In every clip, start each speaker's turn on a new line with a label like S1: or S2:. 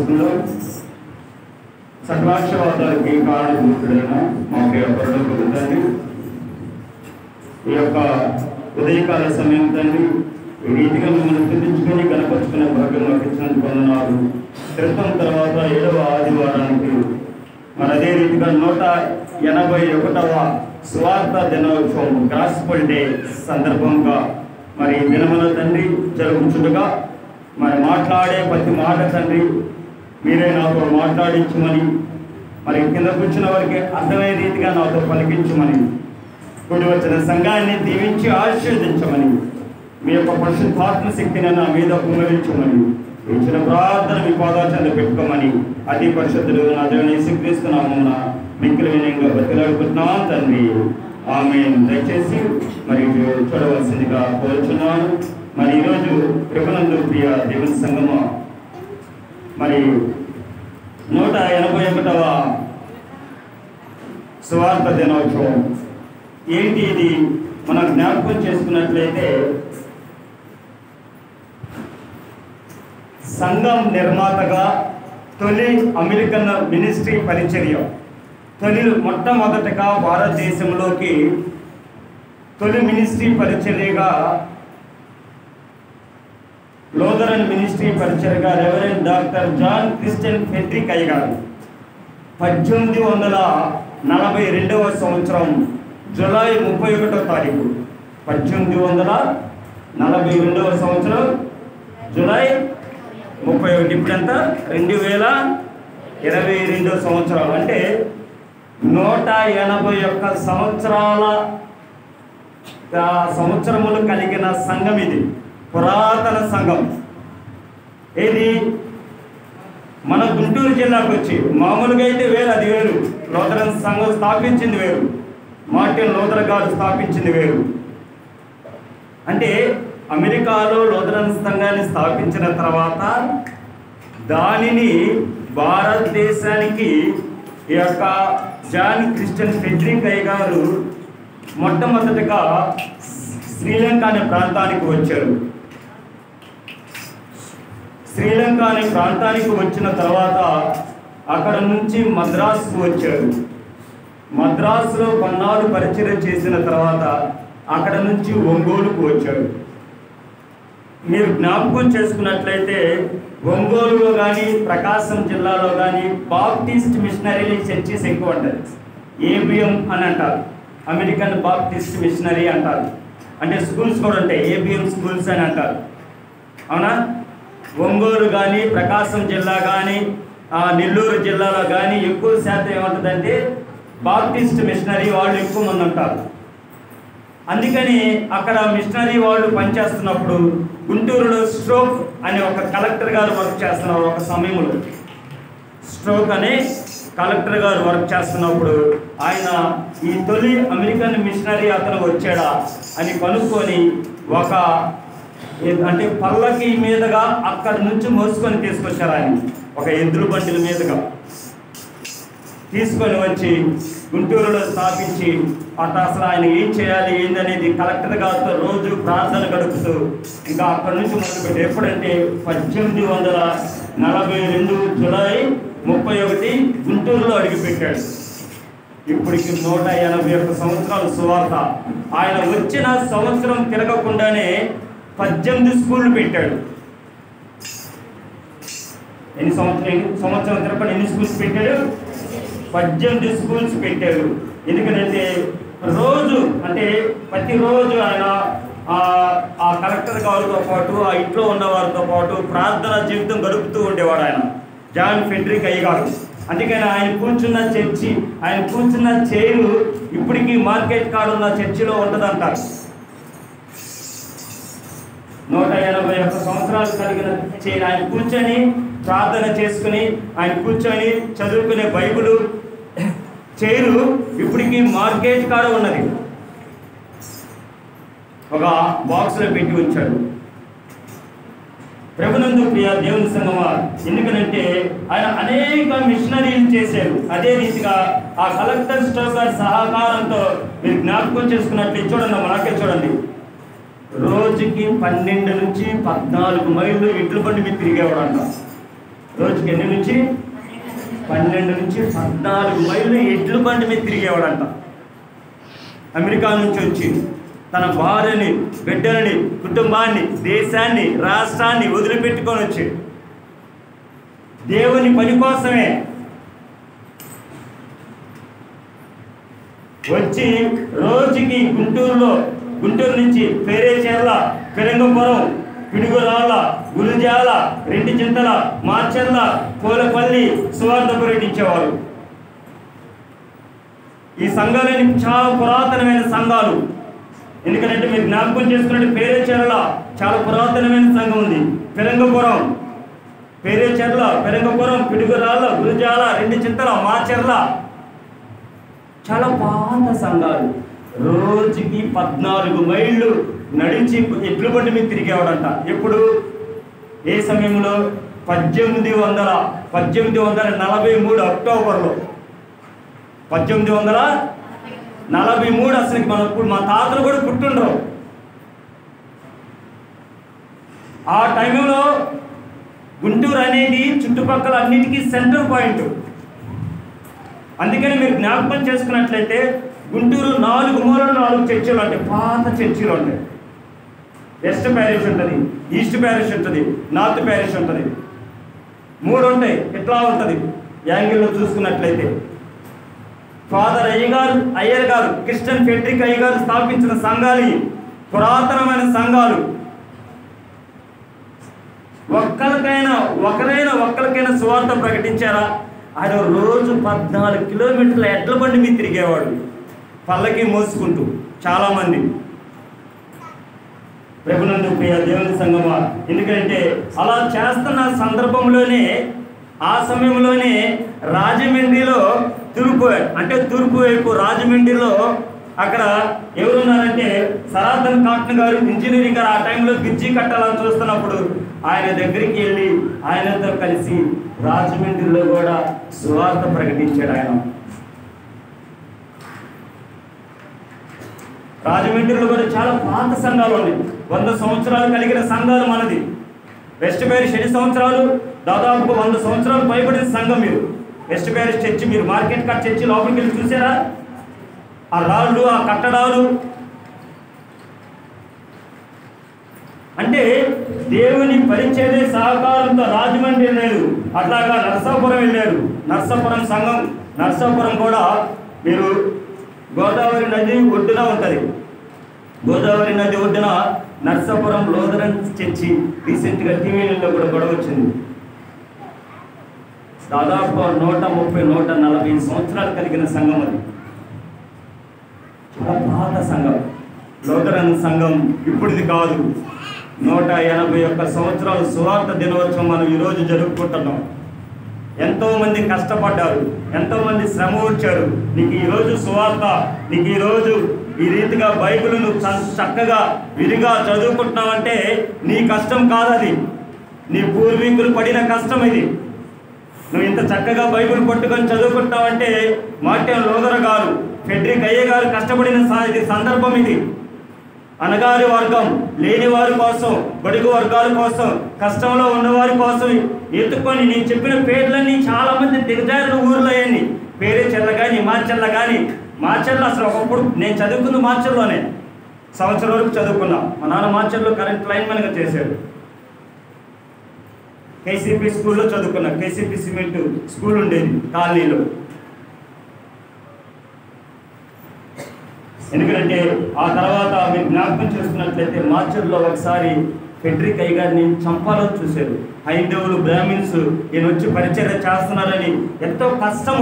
S1: విశ్వాసంలో సకలాక్షవాదానికి కారణభూతుడైన మా ప్రియ పరులకు తండ్రి ఈ యొక్క ఉదయకాల సమయం తండ్రి ఈ రీతిగా మిమ్మల్ని స్థుతించుకొని కనపరుచుకునే భాగ్యం మాకు ఇచ్చినందుకు వందనాలు క్రితం తర్వాత ఏడవ ఆదివారానికి మరి అదే రీతిగా నూట ఎనభై ఒకటవ స్వార్థ దినోత్సవం గాస్పల్ డే సందర్భంగా మరి ఈ దినమున తండ్రి జరుగుతుండగా మరి మాట్లాడే ప్రతి మాట తండ్రి మీరే నాతో మాట్లాడించమని మరి కింద కూర్చున్న వారికి అర్థమయ్యే రీతిగా నాతో పలికించమని కూడి వచ్చిన సంఘాన్ని దీవించి ఆశీర్వదించమని మీ యొక్క పరిశుద్ధాత్మ శక్తిని నా మీద కుమరించమని ఇచ్చిన ప్రార్థన మీ పాదాచంద పెట్టుకోమని అతి పరిశుద్ధుడు నా దేవుని యేసుక్రీస్తున్నామున మిక్కులు వినయంగా బతిలాడుకుంటున్నాను తండ్రి ఆమె దయచేసి మరి చూడవలసిందిగా కోరుచున్నాను మరి ఈరోజు కృపనందు ప్రియ దేవుని సంగమ మరి నూట ఎనభై ఒకటవ సువార్త దినోత్సవం ఏంటి ఇది మనం జ్ఞాపకం చేసుకున్నట్లయితే సంఘం నిర్మాతగా తొలి అమెరికన్ మినిస్ట్రీ పరిచర్య తొలి మొట్టమొదటగా భారతదేశంలోకి తొలి మినిస్ట్రీ పరిచర్యగా లోదరన్ మినిస్ట్రీ పరిచయగా reverend doctor John Christian Fredrick అయ్యారు పద్దెనిమిది వందల నలభై రెండవ సంవత్సరం జూలై ముప్పై ఒకటో తారీఖు పద్దెనిమిది వందల నలభై రెండవ సంవత్సరం జూలై ముప్పై ఒకటి ఇప్పుడంతా రెండు వేల ఇరవై రెండో సంవత్సరం అంటే నూట ఎనభై ఒక్క సంవత్సరాల ఆ సంవత్సరములు కలిగిన సంఘం ఇది పురాతన సంఘం ఏది మన గుంటూరు జిల్లాకు వచ్చి మామూలుగా అయితే వేరు అది వేరు లోదరన్ సంఘం స్థాపించింది వేరు మార్టిన్ లోదర్ గారు స్థాపించింది వేరు అంటే అమెరికాలో లోదరన్ సంఘాన్ని స్థాపించిన తర్వాత దానిని భారతదేశానికి ఈ యొక్క జాన్ క్రిస్టియన్ ఫెడ్రిక్ అయ్య గారు మొట్టమొదటిగా శ్రీలంక అనే ప్రాంతానికి వచ్చారు శ్రీలంక అనే ప్రాంతానికి వచ్చిన తర్వాత అక్కడ నుంచి మద్రాసుకు వచ్చారు మద్రాసులో కొన్నాళ్ళు పరిచయం చేసిన తర్వాత అక్కడ నుంచి ఒంగోలుకు వచ్చారు మీరు జ్ఞాపకం చేసుకున్నట్లయితే ఒంగోలులో కానీ ప్రకాశం జిల్లాలో కానీ బాప్టిస్ట్ మిషనరీ చర్చెస్ ఎక్కువ ఉంటాయి ఏబిఎం అని అంటారు అమెరికన్ బాప్టిస్ట్ మిషనరీ అంటారు అంటే స్కూల్స్ కూడా ఉంటాయి ఏబిఎం స్కూల్స్ అని అంటారు అవునా ఒంగోలు కానీ ప్రకాశం జిల్లా కానీ నెల్లూరు జిల్లాలో కానీ ఎక్కువ శాతం ఏముంటుందంటే బాప్టిస్ట్ మిషనరీ వాళ్ళు ఎక్కువ మంది ఉంటారు అందుకని అక్కడ మిషనరీ వాళ్ళు పనిచేస్తున్నప్పుడు గుంటూరులో స్ట్రోక్ అనే ఒక కలెక్టర్ గారు వర్క్ చేస్తున్నారు ఒక సమయంలో స్ట్రోక్ అనే కలెక్టర్ గారు వర్క్ చేస్తున్నప్పుడు ఆయన ఈ తొలి అమెరికన్ మిషనరీ అతను వచ్చాడా అని కనుక్కొని ఒక ఏ- అంటే పల్లకి మీదుగా అక్కడి నుంచి మోసుకొని తీసుకొచ్చారు ఆయన ఒక ఎద్దుల బండిల మీదుగా తీసుకొని వచ్చి గుంటూరులో స్థాపించి అట్ట అసలు ఆయన ఏం చేయాలి ఏందనేది కలెక్టర్ గారితో రోజు ప్రార్థన గడుపుతూ ఇంకా అక్కడి నుంచి మొదలుపెట్టి ఎప్పుడంటే పద్దెనిమిది వందల నలభై రెండు జులై ముప్పై ఒకటి గుంటూరులో అడిగిపెట్టాడు ఇప్పటికి నూట ఎనభై ఒక్క సంవత్సరాలు సువార్త ఆయన వచ్చిన సంవత్సరం తిరగకుండానే పద్దెనిమిది స్కూళ్ళు పెట్టాడు ఎన్ని సంవత్సరం ఎన్ని సంవత్సరం తిరగకుండా ఎన్ని స్కూల్స్ పెట్టాడు పద్దెనిమిది స్కూల్స్ పెట్టారు ఎందుకంటే రోజు అంటే ప్రతిరోజు ఆయన ఆ ఆ కలెక్టర్ గారితో పాటు ఆ ఇంట్లో ఉన్న వారితో పాటు ప్రార్థన జీవితం గడుపుతూ ఉండేవాడు ఆయన జాన్ ఫెడ్రిక్ అయ్య గారు అందుకని ఆయన కూర్చున్న చర్చి ఆయన కూర్చున్న చైరు ఇప్పటికీ మార్కెట్ కాడ ఉన్న చర్చిలో ఉంటుందంటారు నూట ఎనభై ఒక్క సంవత్సరాలు కలిగిన చే- ఆయన కూర్చొని ప్రార్థన చేసుకుని ఆయన కూర్చొని చదువుకునే బైబిల్ చైరు ఇప్పటికీ మార్కెట్ కాడ ఉన్నది ఒక బాక్స్లో పెట్టి ఉంచాడు ప్రభునందు ప్రియ దేవుని సంగమా ఎందుకనంటే ఆయన అనేక మిషనరీలు చేశారు అదే రీతిగా ఆ కలెక్టర్ స్టోర్ గారి సహకారంతో మీరు జ్ఞాపకం చేసుకున్నట్లు చూడండి మనకే చూడండి రోజుకి పన్నెండు నుంచి పద్నాలుగు మైళ్ళు ఇంట్లో బండి మీద తిరిగేవాడు అంట రోజుకి ఎన్ని నుంచి పన్నెండు నుంచి పద్నాలుగు మైళ్ళు ఎడ్లు బండి మీద తిరిగేవాడంట అమెరికా నుంచి వచ్చి తన భార్యని బిడ్డలని కుటుంబాన్ని దేశాన్ని రాష్ట్రాన్ని వదిలిపెట్టుకొని వచ్చి దేవుని పని కోసమే వచ్చి రోజుకి గుంటూరులో గుంటూరు నుంచి పేరేచేర్ల పెరంగపురం పిడుగురాళ్ళ గురుజాల రెండు చింతల మార్చర్ల కోలపల్లి సువార్త పర్యటించేవారు ఈ సంఘాలని చాలా పురాతనమైన సంఘాలు ఎందుకంటే మీరు జ్ఞాపకం చేసుకున్నట్టు పేరేచెర్ల చాలా పురాతనమైన సంఘం ఉంది పెరంగపురం పేరేచెర్ల పెరంగపురం పిడుగురాళ్ళ గురుజాల రెండు చింతల మార్చెర్ల చాలా పాత సంఘాలు రోజుకి పద్నాలుగు మైళ్ళు నడిచి ఎడ్లు బండి మీద తిరిగేవాడంట ఎప్పుడు ఏ సమయంలో పద్దెనిమిది వందల పద్దెనిమిది వందల నలభై మూడు అక్టోబర్లో పద్దెనిమిది వందల నలభై మూడు అసలు మన ఇప్పుడు మా తాతలు కూడా పుట్టుండ్రు ఆ టైంలో గుంటూరు అనేది చుట్టుపక్కల అన్నిటికీ సెంటర్ పాయింట్ అందుకని మీరు జ్ఞాపకం చేసుకున్నట్లయితే గుంటూరు నాలుగు మూలలు నాలుగు చర్చిలు ఉంటాయి పాత చర్చిలు ఉంటాయి వెస్ట్ ప్యారిష్ ఉంటుంది ఈస్ట్ ప్యారిష్ ఉంటుంది నార్త్ ప్యారిష్ ఉంటుంది మూడు ఉంటాయి ఎట్లా ఉంటుంది యాంగిల్లో చూసుకున్నట్లయితే ఫాదర్ అయ్యగారు అయ్యర్ గారు క్రిస్టియన్ ఫెడ్రిక్ అయ్య గారు స్థాపించిన సంఘాలు ఇవి. పురాతనమైన సంఘాలు ఒక్కరికైనా ఒకరైనా ఒక్కరికైనా సువార్త ప్రకటించారా ఆయన రోజు పద్నాలుగు కిలోమీటర్ల ఎడ్ల బండి మీద తిరిగేవాడు పల్లకి మోసుకుంటూ చాలామంది ప్రభునందు ప్రియ దేవుని సంగమా ఎందుకంటే అలా చేస్తున్న సందర్భంలోనే ఆ సమయంలోనే రాజమండ్రిలో తూర్పు అంటే తూర్పు వైపు రాజమండ్రిలో అక్కడ ఎవరున్నారంటే సనాతన్ కాటన్ గారు ఇంజనీరింగ్ గారు ఆ టైంలో బ్రిడ్జి కట్టాలని చూస్తున్నప్పుడు ఆయన దగ్గరికి వెళ్ళి ఆయనతో కలిసి రాజమండ్రిలో కూడా సువార్త ప్రకటించాడు ఆయన రాజమండ్రిలో కూడా చాలా పాత సంఘాలు ఉన్నాయి వంద సంవత్సరాలు కలిగిన సంఘాలు మనది వెస్ట్ ప్యారిస్ ఎన్ని సంవత్సరాలు దాదాపు వంద సంవత్సరాలు పైబడిన సంఘం మీరు వెస్ట్ ప్యారిస్ చర్చి మీరు మార్కెట్ కట్ చర్చి లోపలికి వెళ్ళి చూసారా ఆ రాళ్ళు ఆ కట్టడాలు అంటే దేవుని పరిచర్య సహకారంతో రాజమండ్రి వెళ్ళారు అట్లాగా నర్సాపురం వెళ్ళారు నర్సాపురం సంఘం నర్సాపురం కూడా మీరు గోదావరి నది ఒడ్డున ఉంటుంది గోదావరి నది ఒడ్డున నర్సాపురం లోదరన్ చర్చి రీసెంట్గా టీవీలలో కూడా గొడవ వచ్చింది దాదాపు నూట ముప్పై నూట నలభై సంవత్సరాలు కలిగిన సంఘం అది చాలా పాత సంఘం లోకరన్ సంఘం ఇప్పుడుది కాదు నూట ఎనభై ఒక్క సంవత్సరాలు సువార్త దినోత్సవం మనం ఈరోజు జరుపుకుంటున్నాం ఎంతో మంది కష్టపడ్డారు ఎంతో మంది శ్రమ వచ్చారు నీకు ఈరోజు సువార్త నీకు ఈరోజు ఈ రీతిగా బైబిల్ నువ్వు చ- చక్కగా విరిగా చదువుకుంటున్నావంటే నీ కష్టం కాదది నీ పూర్వీకులు పడిన కష్టం ఇది నువ్వు ఇంత చక్కగా బైబిల్ పట్టుకొని చదువుకుంటావంటే మార్టిన్ లోదర గారు ఫెడ్రిక్ అయ్య గారు కష్టపడిన సా- ఇది సందర్భం ఇది అనగారి వర్గం లేని వారి కోసం బడుగు వర్గాల కోసం కష్టంలో ఉన్నవారి కోసం ఎత్తుకొని నేను చెప్పిన పేర్లన్నీ చాలా మంది దిగజారిన ఊర్లో అయ్యండి పేరే చెల్ల కానీ మార్చెల్ల కానీ మార్చెల్ల అసలు ఒకప్పుడు నేను చదువుకుంది మార్చెల్లోనే సంవత్సరం వరకు చదువుకున్నా మా నాన్న మార్చెల్లో కరెంట్ లైన్మెన్గా చేశాడు కేసీపీ స్కూల్లో చదువుకున్నా కేసీపీ సిమెంట్ స్కూల్ ఉండేది కాలనీలో ఎందుకంటే ఆ తర్వాత మీరు జ్ఞాపకం చేసుకున్నట్లయితే మార్చర్లో ఒకసారి ఫెడ్రిక్ అయ్య గారిని చంపాలని చూశారు హైందవులు బ్రాహ్మిన్స్ ఈయన వచ్చి పరిచర్య చేస్తున్నారని ఎంతో కష్టము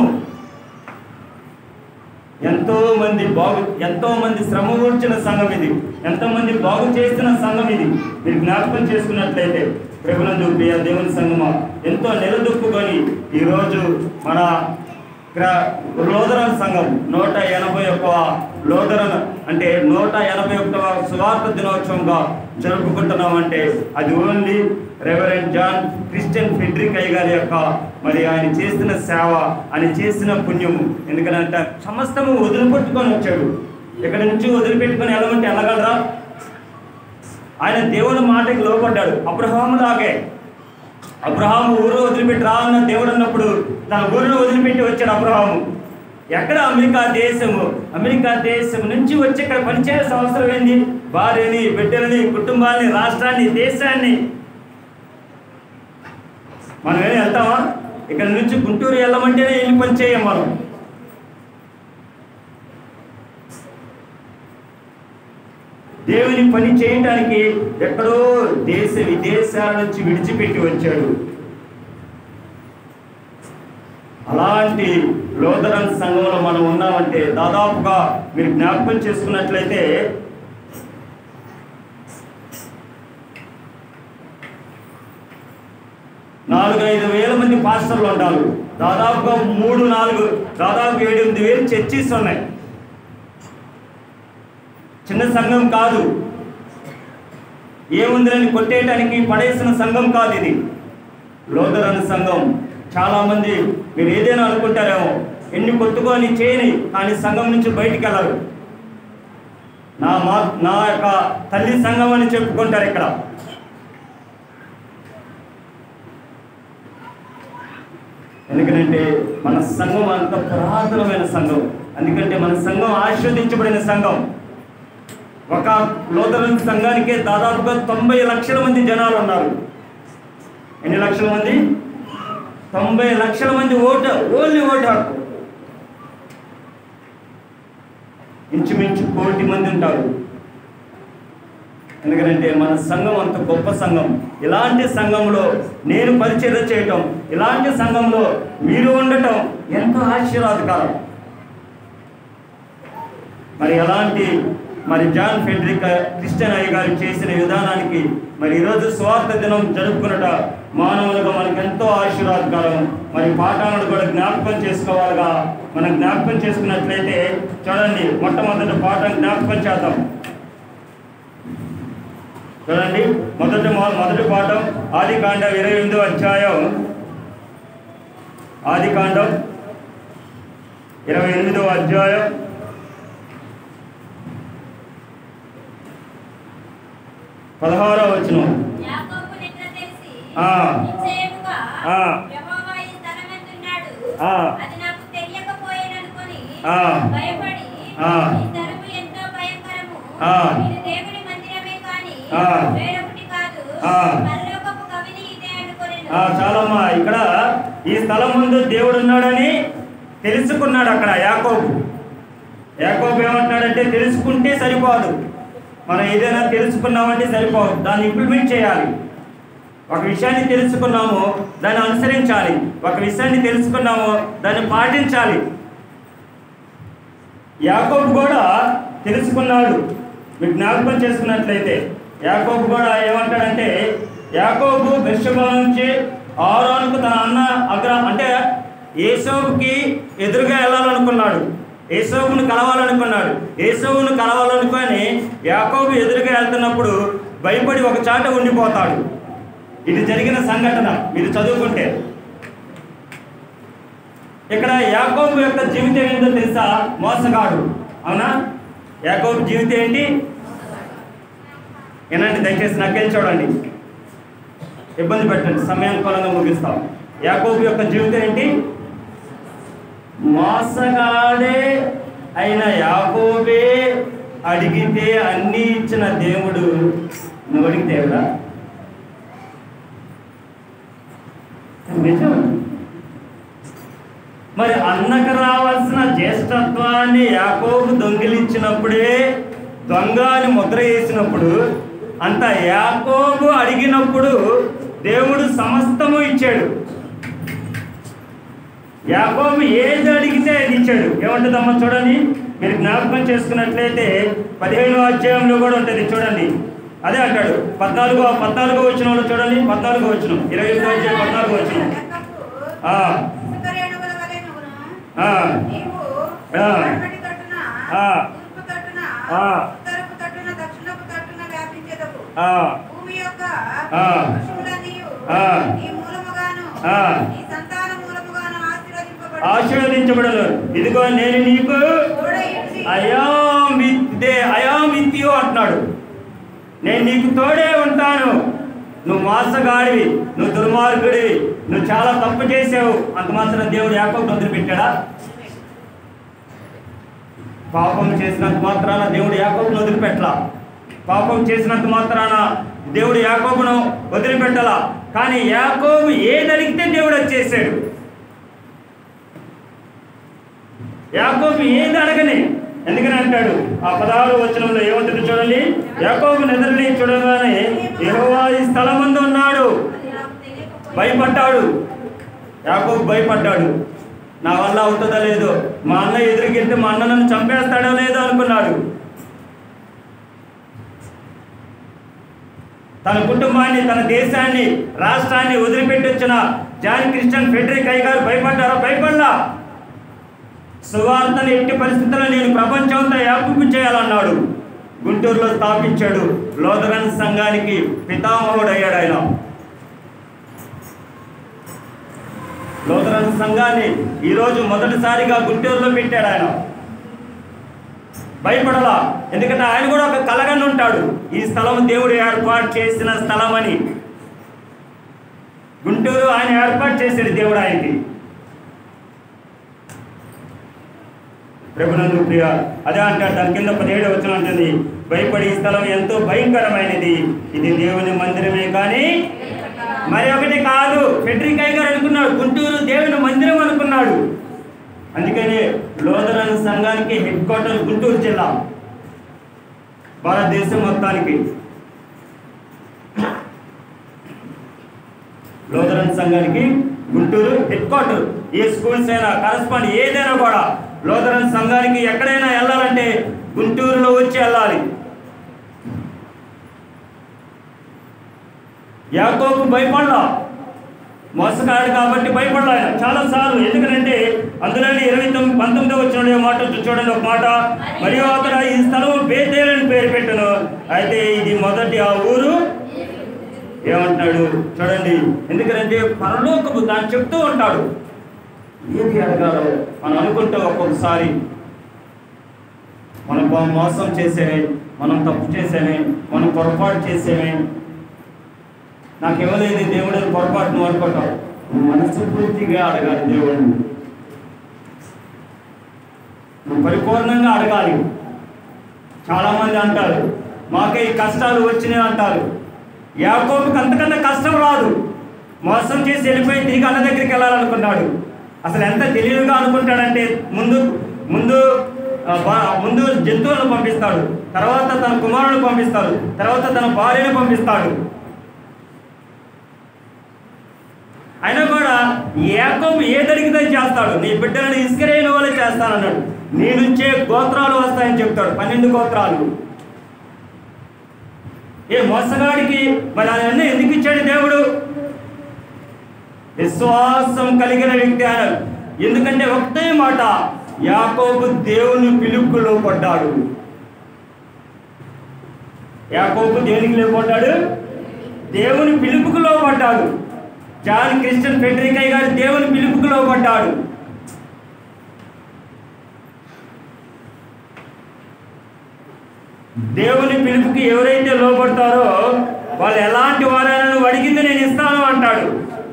S1: ఎంతో మంది బాగు ఎంతో మంది శ్రమ కూర్చిన సంఘం ఇది ఎంతో మంది బాగు చేస్తున్న సంఘం ఇది మీరు జ్ఞాపకం చేసుకున్నట్లయితే ప్రభునందు ప్రియ దేవుని సంఘమా ఎంతో నిలదొక్కుకొని ఈరోజు మన గ్రా- లోదరన్ సంఘం నూట ఎనభై ఒక్క లోదరన్ అంటే నూట ఎనభై ఒక్క సువార్త దినోత్సవంగా జరుపుకుంటున్నామంటే అది only reverend John Christian Fredrick అయ్య గారి యొక్క మరి ఆయన చేసిన సేవ ఆయన చేసిన పుణ్యము ఎందుకంటే సమస్తము వదిలిపెట్టుకొని వచ్చాడు ఇక్కడ నుంచి వదిలిపెట్టుకొని వెళ్ళమంటే వెళ్ళగలరా ఆయన దేవుని మాటకి లోపడ్డాడు అబ్రహాము లాగే అబ్రహాము ఊరు వదిలిపెట్టి రా అన్న దేవుడు అన్నప్పుడు తన ఊరిని వదిలిపెట్టి వచ్చాడు అబ్రహాము ఎక్కడ అమెరికా దేశము అమెరికా దేశం నుంచి వచ్చి ఇక్కడ పనిచేయాల్సిన అవసరం ఏంది భార్యని బిడ్డలని కుటుంబాన్ని రాష్ట్రాన్ని దేశాన్ని మనం ఏం వెళ్తామా ఇక్కడ నుంచి గుంటూరు వెళ్ళమంటేనే వెళ్ళి పని చేయం మనం దేవుని పని చేయటానికి ఎక్కడో దేశ విదేశాల నుంచి విడిచిపెట్టి వచ్చాడు అలాంటి లోదరన్ సంఘంలో మనం ఉన్నామంటే దాదాపుగా మీరు జ్ఞాపకం చేసుకున్నట్లయితే నాలుగు ఐదు వేల మంది పాస్టర్లు ఉంటారు దాదాపుగా మూడు నాలుగు దాదాపు ఏడు ఎనిమిది వేలు చర్చిస్ ఉన్నాయి చిన్న సంఘం కాదు ఏముందని కొట్టేయటానికి పడేసిన సంఘం కాదు ఇది లోదరన్ సంఘం చాలా మంది మీరు ఏదైనా అనుకుంటారేమో ఎన్ని కొట్టుకొని చేయని కానీ సంఘం నుంచి బయటికి వెళ్ళరు నా మా నా యొక్క తల్లి సంఘం అని చెప్పుకుంటారు ఇక్కడ ఎందుకంటే మన సంఘం అంత పురాతనమైన సంఘం ఎందుకంటే మన సంఘం ఆస్వాదించబడిన సంఘం ఒక లోతరన్ సంఘానికే దాదాపుగా తొంభై లక్షల మంది జనాలు ఉన్నారు ఎన్ని లక్షల మంది తొంభై లక్షల మంది ఓటు ఓన్లీ ఓటు హక్కు ఇంచుమించు కోటి మంది ఉంటారు ఎందుకంటే మన సంఘం అంత గొప్ప సంఘం ఇలాంటి సంఘంలో నేను పరిచర్య చేయటం ఇలాంటి సంఘంలో మీరు ఉండటం ఎంతో ఆశీర్వాదకరం మరి ఎలాంటి మరి జాన్ ఫెడ్రిక్ క్రిస్టియన్ అయ్య గారు చేసిన విధానానికి మరి ఈరోజు స్వార్థ దినం జరుపుకున్నట మానవులుగా మనకు ఎంతో ఆశీర్వాదకరం మరి పాఠాలను కూడా జ్ఞాపకం చేసుకోవాలిగా మనం జ్ఞాపకం చేసుకున్నట్లయితే చూడండి మొట్టమొదటి పాఠం జ్ఞాపకం చేద్దాం చూడండి మొదటి మొ- మొదటి పాఠం ఆది కాండం ఇరవై ఎనిమిదో అధ్యాయం ఆది కాండం ఇరవై ఎనిమిదో అధ్యాయం పదహారో వచనం
S2: యాకోబు నిద్ర తెలిసి
S1: ఆ.
S2: నిశ్చయముగా
S1: ఆ.
S2: యెహోవా ఈ స్థలమందున్నాడు.
S1: ఆ.
S2: అది నాకు తెలియకపోయేననుకొని
S1: ఆ.
S2: భయపడి
S1: ఆ.
S2: ఈ స్థలము ఎంతో భయంకరము.
S1: ఆ.
S2: ఇది దేవుని మందిరమే కాని
S1: ఆ.
S2: వేరొకటి కాదు.
S1: ఆ.
S2: పరలోకపు కవిని ఇదే అనుకొనెను.
S1: ఆ, చాలమ్మా ఇక్కడ ఈ స్థలం ముందు దేవుడు ఉన్నాడని తెలుసుకున్నాడు అక్కడ యాకోబు యాకోబు ఏమంటున్నాడంటే తెలుసుకుంటే సరిపోదు మనం ఏదైనా తెలుసుకున్నామంటే సరిపోదు దాన్ని ఇంప్లిమెంట్ చేయాలి ఒక విషయాన్ని తెలుసుకున్నాము దాన్ని అనుసరించాలి ఒక విషయాన్ని తెలుసుకున్నాము దాన్ని పాటించాలి యాకోబు కూడా తెలుసుకున్నాడు మీరు జ్ఞాపకం చేసుకున్నట్లయితే యాకోబు కూడా ఏమంటాడంటే యాకోబు బెర్షబా నుంచి ఆరోనుకు తన అన్న అగ్ర అంటే ఏసోబుకి ఎదురుగా వెళ్ళాలనుకున్నాడు ఏసోబును కలవాలనుకున్నాడు ఏసోబును కలవాలనుకొని యాకోబు ఎదురుగా వెళ్తున్నప్పుడు భయపడి ఒక చాట ఉండిపోతాడు ఇది జరిగిన సంఘటన మీరు చదువుకుంటే ఇక్కడ యాకోబు యొక్క జీవితం ఏంటో తెలుసా మోసగాడు అవునా యాకోబు జీవితం ఏంటి ఏనండి దయచేసి నాకేం చూడండి ఇబ్బంది పెట్టండి సమయానుకూలంగా ముగిస్తాం యాకోబు యొక్క జీవితం ఏంటి మోసగాడే అయిన యాకోబే అడిగితే అన్ని ఇచ్చిన దేవుడు నువ్వు అడిగితే ఎవరా నిజం మరి అన్నకు రావాల్సిన జ్యేష్ఠత్వాన్ని యాకోబు దొంగిలించినప్పుడే దొంగ అని ముద్ర వేసినప్పుడు అంత యాకోబు అడిగినప్పుడు దేవుడు సమస్తము ఇచ్చాడు యాకోబు ఏది అడిగితే అది ఇచ్చాడు ఏమంటుందమ్మా చూడండి మీరు జ్ఞాపకం చేసుకున్నట్లయితే పదిహేను అధ్యాయంలో కూడా ఉంటుంది చూడండి అదే అంటాడు పద్నాలుగో పద్నాలుగో వచ్చిన వాళ్ళు చూడండి పద్నాలుగో వచ్చిన ఇరవై ఎనిమిదో అధ్యాయం పద్నాలుగో వచ్చిన ఆ.
S2: ఇసుకరేణువుల వలె నువ్వును,
S1: ఆ.
S2: నీవు
S1: ఆ.
S2: పడమటి తట్టున,
S1: ఆ.
S2: తూర్పు తట్టున,
S1: ఆ.
S2: ఉత్తరపు తట్టున, దక్షిణపు తట్టున వ్యాపించెదవు.
S1: ఆ.
S2: భూమి యొక్క
S1: ఆ.
S2: పశువులన్నీయు
S1: ఆ.
S2: నీ మూలముగాను,
S1: ఆ.
S2: నీ సంతాన మూలముగాను ఆశీర్వదింపబడును.
S1: ఆశీర్వదించబడను ఇదిగో నేను నీకు
S2: తోడయుండి,
S1: I'm with thee I'm with you అంటున్నాడు నేను నీకు తోడే ఉంటాను నువ్వు మోసగాడివి నువ్వు దుర్మార్గుడివి నువ్వు చాలా తప్పు చేసావు అంత మాత్రం దేవుడు యాకోబు వదిలిపెట్టాడా పాపం చేసినంత మాత్రాన దేవుడు యాకోబును వదిలిపెట్టలా పాపం చేసినంత మాత్రాన దేవుడు యాకోబును వదిలిపెట్టలా కానీ యాకోబు ఏది అడిగితే దేవుడు వచ్చేసాడు యాకోబు ఏది అడగని ఎందుకని అంటాడు ఆ పదహారు వచనంలో ఏమంటుంది చూడండి యాకోబు నిద్రని చూడగానే యెహోవా ఈ స్థలం ముందు ఉన్నాడు
S2: అది నాకు తెలియకపోయినా
S1: భయపడ్డాడు యాకోబు భయపడ్డాడు నా వల్ల అవుతుందో లేదో మా అన్న ఎదురుకెళ్తే మా అన్న నన్ను చంపేస్తాడో లేదో అనుకున్నాడు తన కుటుంబాన్ని తన దేశాన్ని రాష్ట్రాన్ని వదిలిపెట్టి వచ్చిన జాన్ క్రిస్టియన్ ఫెడరిక్ అయ్య గారు భయపడ్డారా భయపడలా సువార్తను ఎట్టి పరిస్థితుల్లో నేను ప్రపంచంతో వ్యాపింపు చేయాలన్నాడు గుంటూరులో స్థాపించాడు లోదరన్ సంఘానికి పితామహుడు అయ్యాడు ఆయన లోదరన్ సంఘాన్ని ఈరోజు మొదటిసారిగా గుంటూరులో పెట్టాడు ఆయన భయపడలా ఎందుకంటే ఆయన కూడా ఒక కలగని ఉంటాడు ఈ స్థలం దేవుడు ఏర్పాటు చేసిన స్థలం అని గుంటూరు ఆయన ఏర్పాటు చేశాడు దేవుడు ఆయనకి ప్రభునందు ప్రియ అదే అంటాడు దాని కింద పదిహేడు వచ్చిన ఉంటుంది భయపడి ఈ స్థలం ఎంతో భయంకరమైనది ఇది దేవుని మందిరమే కానీ మరి ఒకటి కాదు ఫెడ్రిక్ అయ్య గారు అనుకున్నాడు గుంటూరు దేవుని మందిరం అనుకున్నాడు అందుకని లోదరన్ సంఘానికి హెడ్ క్వార్టర్ గుంటూరు జిల్లా భారతదేశం మొత్తానికి లోదరన్ సంఘానికి గుంటూరు హెడ్ క్వార్టర్ ఏ స్కూల్స్ అయినా కరస్పాండ్ ఏదైనా కూడా లోదరన్ సంఘానికి ఎక్కడైనా వెళ్ళాలంటే గుంటూరులో వచ్చి వెళ్ళాలి యాకోబు భయపడలా మోసగాడు కాబట్టి భయపడలా ఆయన చాలా సార్లు ఎందుకంటే అందులోని ఇరవై తొమ్మిది పంతొమ్మిదో వచ్చిన మాట చూడండి ఒక మాట మరియు అతడు ఈ స్థలం బేతేలని పేరు పెట్టను అయితే ఇది మొదటి ఆ ఊరు ఏమంటున్నాడు చూడండి ఎందుకంటే పరలోకపు దాన్ని చెప్తూ ఉంటాడు ఏది అడగాలో మనం అనుకుంటే ఒక్కొక్కసారి మనం బా- మోసం చేసేమే మనం తప్పు చేసేమే మనం పొరపాటు చేసేమే నాకు ఇవ్వలేదు దేవుడు అని పొరపాటు నువ్వు అనుకుంటావు నువ్వు మనస్ఫూర్తిగా అడగాలి దేవుడిని నువ్వు పరిపూర్ణంగా అడగాలి చాలామంది అంటారు మాకే ఈ కష్టాలు వచ్చినాయి అంటారు యాకోబుకి అంతకన్నా కష్టం రాదు మోసం చేసి వెళ్ళిపోయి తిరిగి అన్న దగ్గరికి వెళ్ళాలనుకున్నాడు అసలు ఎంత తెలివిగా అనుకుంటాడంటే ముందు ముందు ఆ, బా- ముందు జంతువులను పంపిస్తాడు తర్వాత తన కుమారుని పంపిస్తాడు తర్వాత తన భార్యను పంపిస్తాడు అయినా కూడా యాకోబు ఏదడిగితే చేస్తాడు నీ బిడ్డలను ఇసుకరేని వాళ్ళే చేస్తానన్నాడు నీ నుంచే గోత్రాలు వస్తాయని చెప్తాడు పన్నెండు గోత్రాలు ఏ మోసగాడికి మరి అవన్నీ ఎందుకు ఇచ్చాడు దేవుడు విశ్వాసం కలిగిన వ్యక్తి ఆయన ఎందుకంటే ఒకటే మాట యాకోబు దేవుని పిలుపుకు లోపడ్డాడు యాకోబు దేనికి లోపడ్డాడు దేవుని పిలుపుకు లోపడ్డాడు జాన్ క్రిస్టియన్ ఫెడరికై గారు దేవుని పిలుపుకు లోపడ్డాడు దేవుని పిలుపుకి ఎవరైతే లోపడతారో వాళ్ళు ఎలాంటి వారైనా నువ్వు అడిగింది నేను ఇస్తాను అంటాడు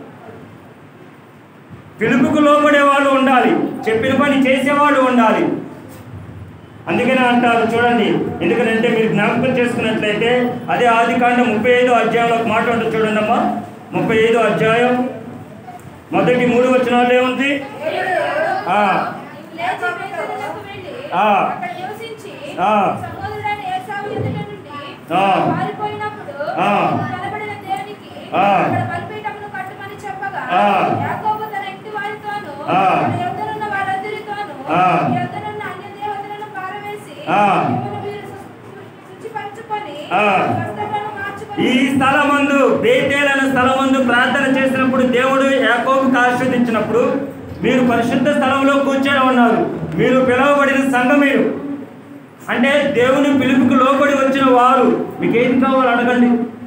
S1: పిలుపుకు లోపడే వాళ్ళు ఉండాలి చెప్పిన పని చేసేవాళ్ళు ఉండాలి అందుకనే అంటారు చూడండి ఎందుకంటే మీరు జ్ఞాపకం చేసుకున్నట్లయితే అదే ఆది కాండ ముప్పై ఐదో అధ్యాయంలో ఒక మాట ఉంటుంది చూడండి అమ్మా ముప్పై ఐదో అధ్యాయం మొదటి మూడు వచనాలు ఏముంది ఆ,
S3: లేచి బేతేలునకు వెళ్ళి,
S1: ఆ.
S3: అక్కడ నివసించి,
S1: ఆ.
S3: సహోదరుడైన ఏశావు ఎదుట నుండి
S1: ఆ.
S3: పారిపోయినప్పుడు
S1: ఆ.
S3: కనబడిన దేవునికి
S1: ఆ.
S3: అక్కడ బలిపీఠమును కట్టమని చెప్పగా,
S1: ఆ.
S3: యాకోబు తన ఇంటి వారితోనూ,
S1: ఆ.
S3: తన యొద్దనున్న వారందరితోనూ,
S1: ఆ.
S3: ఈ యొద్దనున్న అన్య దేవతలను పారవేసి,
S1: ఆ.
S3: మిమ్మల్ని మీరు శు- శుచిపరచుకొని,
S1: ఆ.
S3: వస్త్రములను మార్చుకొని,
S1: ఈ స్థలమందు బేతేలైన స్థలమందు ప్రార్థన చేసినప్పుడు దేవుడు యాకోబుకి ఆశీర్వదించినప్పుడు మీరు పరిశుద్ధ స్థలంలో కూర్చొని ఉన్నారు మీరు పిలువబడిన సంఘం మీరు అంటే దేవుని పిలుపుకు లోబడి వచ్చిన వారు మీకు ఏది కావాలో అడగండి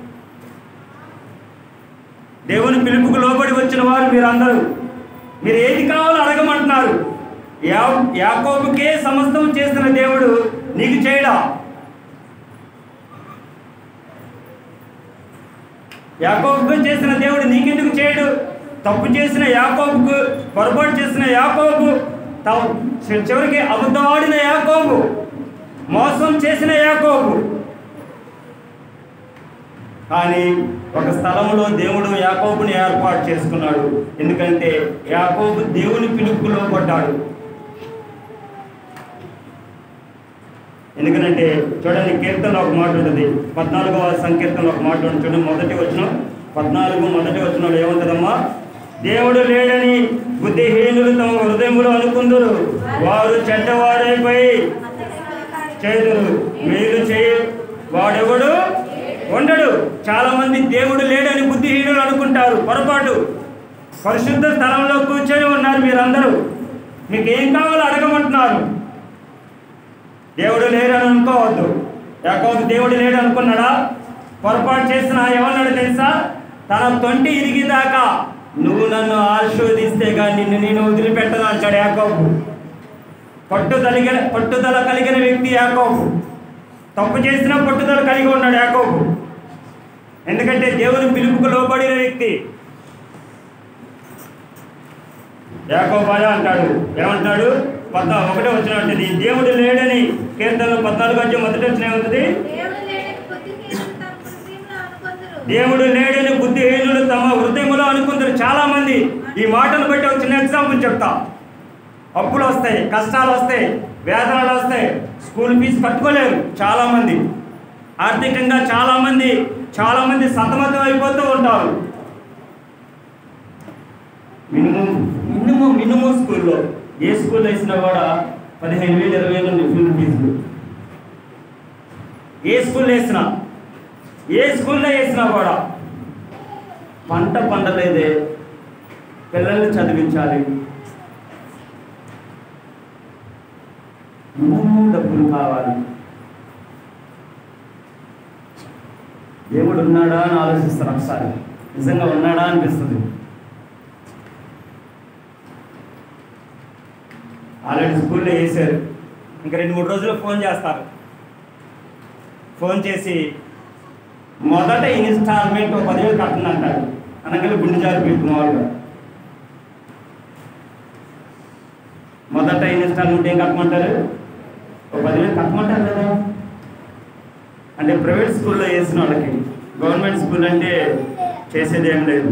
S1: దేవుని పిలుపుకు లోబడి వచ్చిన వారు మీరందరూ మీరు ఏది కావాలో అడగమంటున్నారు యా యాకోబుకే సమస్తం చేసిన దేవుడు నీకు చేయడా యాకోబుకు చేసిన దేవుడు నీకెందుకు చేయడు తప్పు చేసిన యాకోబుకు పొరపాటు చేసిన యాకోబు త- చి- చివరికి అబద్ధమాడిన యాకోబు మోసం చేసిన యాకోబు కానీ ఒక స్థలంలో దేవుడు యాకోబుని ఏర్పాటు చేసుకున్నాడు ఎందుకంటే యాకోబు దేవుని పిలుపులో పడ్డాడు ఎందుకంటే చూడండి కీర్తనలో ఒక మాట ఉంటుంది పద్నాలుగవ సంకీర్తనలో ఒక మాట ఉంటుంది చూడండి మొదటి వచ్చిన పద్నాలుగు మొదటి వచ్చిన ఏముంటుందమ్మా దేవుడు లేడని బుద్ధిహీనులు తమ హృదయములు అనుకుందరు వారు చెడ్డవారైపోయి చేదురు మేలు చేయ వాడెవడు ఉండడు చాలా మంది దేవుడు లేడని బుద్ధిహీనులు అనుకుంటారు పొరపాటు పరిశుద్ధ స్థలంలో కూర్చొని ఉన్నారు మీరందరూ మీకు ఏం కావాలో అడగమంటున్నారు దేవుడు లేడని అనుకోవద్దు యాకోబు దేవుడు లేడు అనుకున్నాడా పొరపాటు చేసిన ఏమన్నాడు తెలుసా తన తొంటి ఇరిగిదాకా నువ్వు నన్ను ఆశీర్వదిస్తే కానీ నిన్ను నేను వదిలిపెట్టను అంటాడు యాకోబు పట్టుదల పట్టుదల కలిగిన వ్యక్తి యాకోబు తప్పు చేసిన పట్టుదల కలిగి ఉన్నాడు యాకోబు ఎందుకంటే దేవుని పిలుపుకు లోబడిన వ్యక్తి యాకోబాయ అంటాడు ఏమంటాడు పద్నా ఒకటే వచ్చినట్టు దేవుడు లేడని కీర్తనలు పద్నాలుగు వచ్చి మొదటి వచ్చిన ఏముంటుంది
S2: దేవుడు లేడని బుద్ధిహీనులు తమ హృదయంలో అనుకొందురు.
S1: దేవుడు లేడని బుద్ధిహీనులు తమ హృదయములో అనుకుంటారు చాలా మంది ఈ మాటను బట్టి ఒక చిన్న ఎగ్జాంపుల్ చెప్తా అప్పులు వస్తాయి కష్టాలు వస్తాయి వేదనలు వస్తాయి స్కూల్ ఫీజు కట్టుకోలేరు చాలా మంది ఆర్థికంగా చాలా మంది చాలా మంది సతమతం అయిపోతూ ఉంటారు మినిమం మినిమం మినిమం స్కూల్లో ఏ స్కూల్ వేసినా కూడా పదిహేను వేలు ఇరవై వేలు ఉన్నాయి ఫీజు ఫీజులు ఏ స్కూల్ వేసినా ఏ స్కూల్లో వేసినా కూడా పంట పండలేదే పిల్లల్ని చదివించాలి మినిమం డబ్బులు కావాలి దేవుడు ఉన్నాడా అని ఆలోచిస్తారు ఒకసారి నిజంగా ఉన్నాడా అనిపిస్తుంది ఆల్రెడీ స్కూల్లో వేసారు ఇంకా రెండు మూడు రోజుల్లో ఫోన్ చేస్తారు ఫోన్ చేసి మొదట ఇన్స్టాల్మెంట్ ఒక పదివేలు కట్టండి అంటారు అనగా గుండె జారి పెట్టుకున్న వాళ్ళు మొదట ఇన్స్టాల్మెంట్ ఏం కట్టమంటారు ఒక పదివేలు కట్టమంటారు కదా అంటే ప్రైవేట్ స్కూల్లో వేసిన వాళ్ళకి గవర్నమెంట్ స్కూల్ అంటే చేసేది ఏం లేదు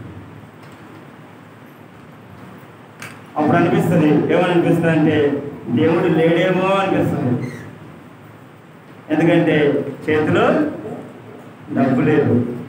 S1: అప్పుడు అనిపిస్తుంది ఏమని అనిపిస్తుంది అంటే దేవుడు లేడేమో అనిపిస్తుంది ఎందుకంటే చేతిలో డబ్బు లేదు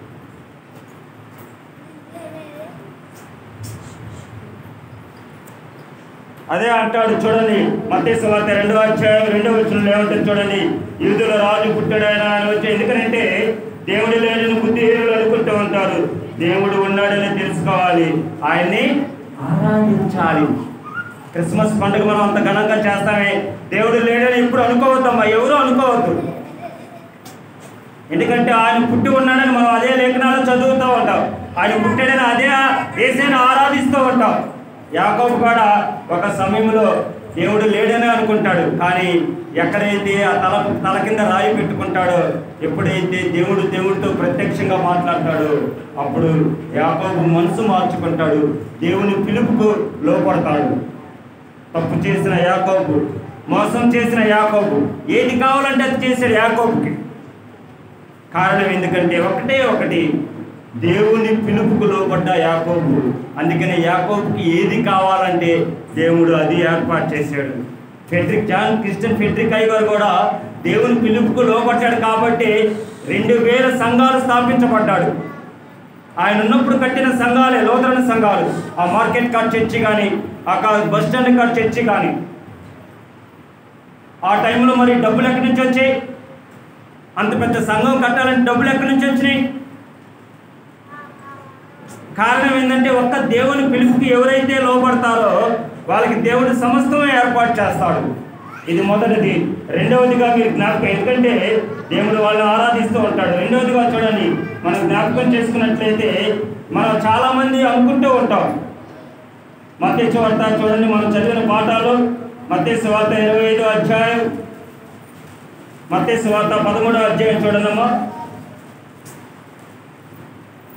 S1: అదే అంటాడు చూడండి మత్తయి వార్త రెండవ అధ్యాయం రెండవ వచనంలో ఏమంటుంది చూడండి యూదుల రాజు పుట్టాడైన ఆయన వచ్చి ఎందుకంటే దేవుడు లేడని బుద్ధిహీనులు అనుకుంటూ ఉంటారు దేవుడు ఉన్నాడని తెలుసుకోవాలి ఆయన్ని ఆరాధించాలి క్రిస్మస్ పండుగ మనం అంత ఘనంగా చేస్తామే దేవుడు లేడని ఎప్పుడు అనుకోవద్దమ్మా ఎవరు అనుకోవద్దు ఎందుకంటే ఆయన పుట్టి ఉన్నాడని మనం అదే లేఖనాలు చదువుతూ ఉంటాం ఆయన పుట్టాడని అదే ఏసైనా ఆరాధిస్తూ ఉంటాం యాకోబు కూడా ఒక సమయంలో దేవుడు లేడని అనుకుంటాడు కానీ ఎక్కడైతే ఆ తల తల కింద రాయి పెట్టుకుంటాడో ఎప్పుడైతే దేవుడు దేవుడితో ప్రత్యక్షంగా మాట్లాడతాడో అప్పుడు యాకోబు మనసు మార్చుకుంటాడు దేవుని పిలుపుకు లోపడతాడు తప్పు చేసిన యాకోబు మోసం చేసిన యాకోబు ఏది కావాలంటే అది చేశాడు యాకోబుకి కారణం ఎందుకంటే ఒకటే ఒకటి దేవుని పిలుపుకు లోపడ్డ యాకోబు అందుకని యాకోబుకి ఏది కావాలంటే దేవుడు అది ఏర్పాటు చేశాడు ఫెడ్రిక్ జాన్ క్రిస్టియన్ ఫెడ్రిక్ అయ్యగారు కూడా దేవుని పిలుపుకు లోపడ్డాడు కాబట్టి రెండు వేల సంఘాలు స్థాపించబడ్డాడు ఆయన ఉన్నప్పుడు కట్టిన సంఘాలే లోతరణ సంఘాలు ఆ మార్కెట్ కార్డ్ చర్చి కానీ ఆ కా- బస్ స్టాండ్ కార్డ్ చర్చి కానీ ఆ టైంలో మరి డబ్బులు ఎక్కడి నుంచి వచ్చాయి అంత పెద్ద సంఘం కట్టాలంటే డబ్బులు ఎక్కడి నుంచి వచ్చినాయి కారణం ఏంటంటే ఒక్క దేవుని పిలుపుకి ఎవరైతే లోపడతారో వాళ్ళకి దేవుడు సమస్తం ఏర్పాటు చేస్తాడు ఇది మొదటిది రెండవదిగా మీరు జ్ఞాపకం ఎందుకంటే దేవుడు వాళ్ళని ఆరాధిస్తూ ఉంటాడు రెండవదిగా చూడండి మనం జ్ఞాపకం చేసుకున్నట్లయితే మనం చాలా మంది అనుకుంటూ ఉంటాం మత్స్య వార్త చూడండి మనం చదివిన పాఠాలు మత్స్య వార్త ఇరవై ఐదో అధ్యాయం మత్స్య వార్త పదమూడో అధ్యాయం చూడండమ్మా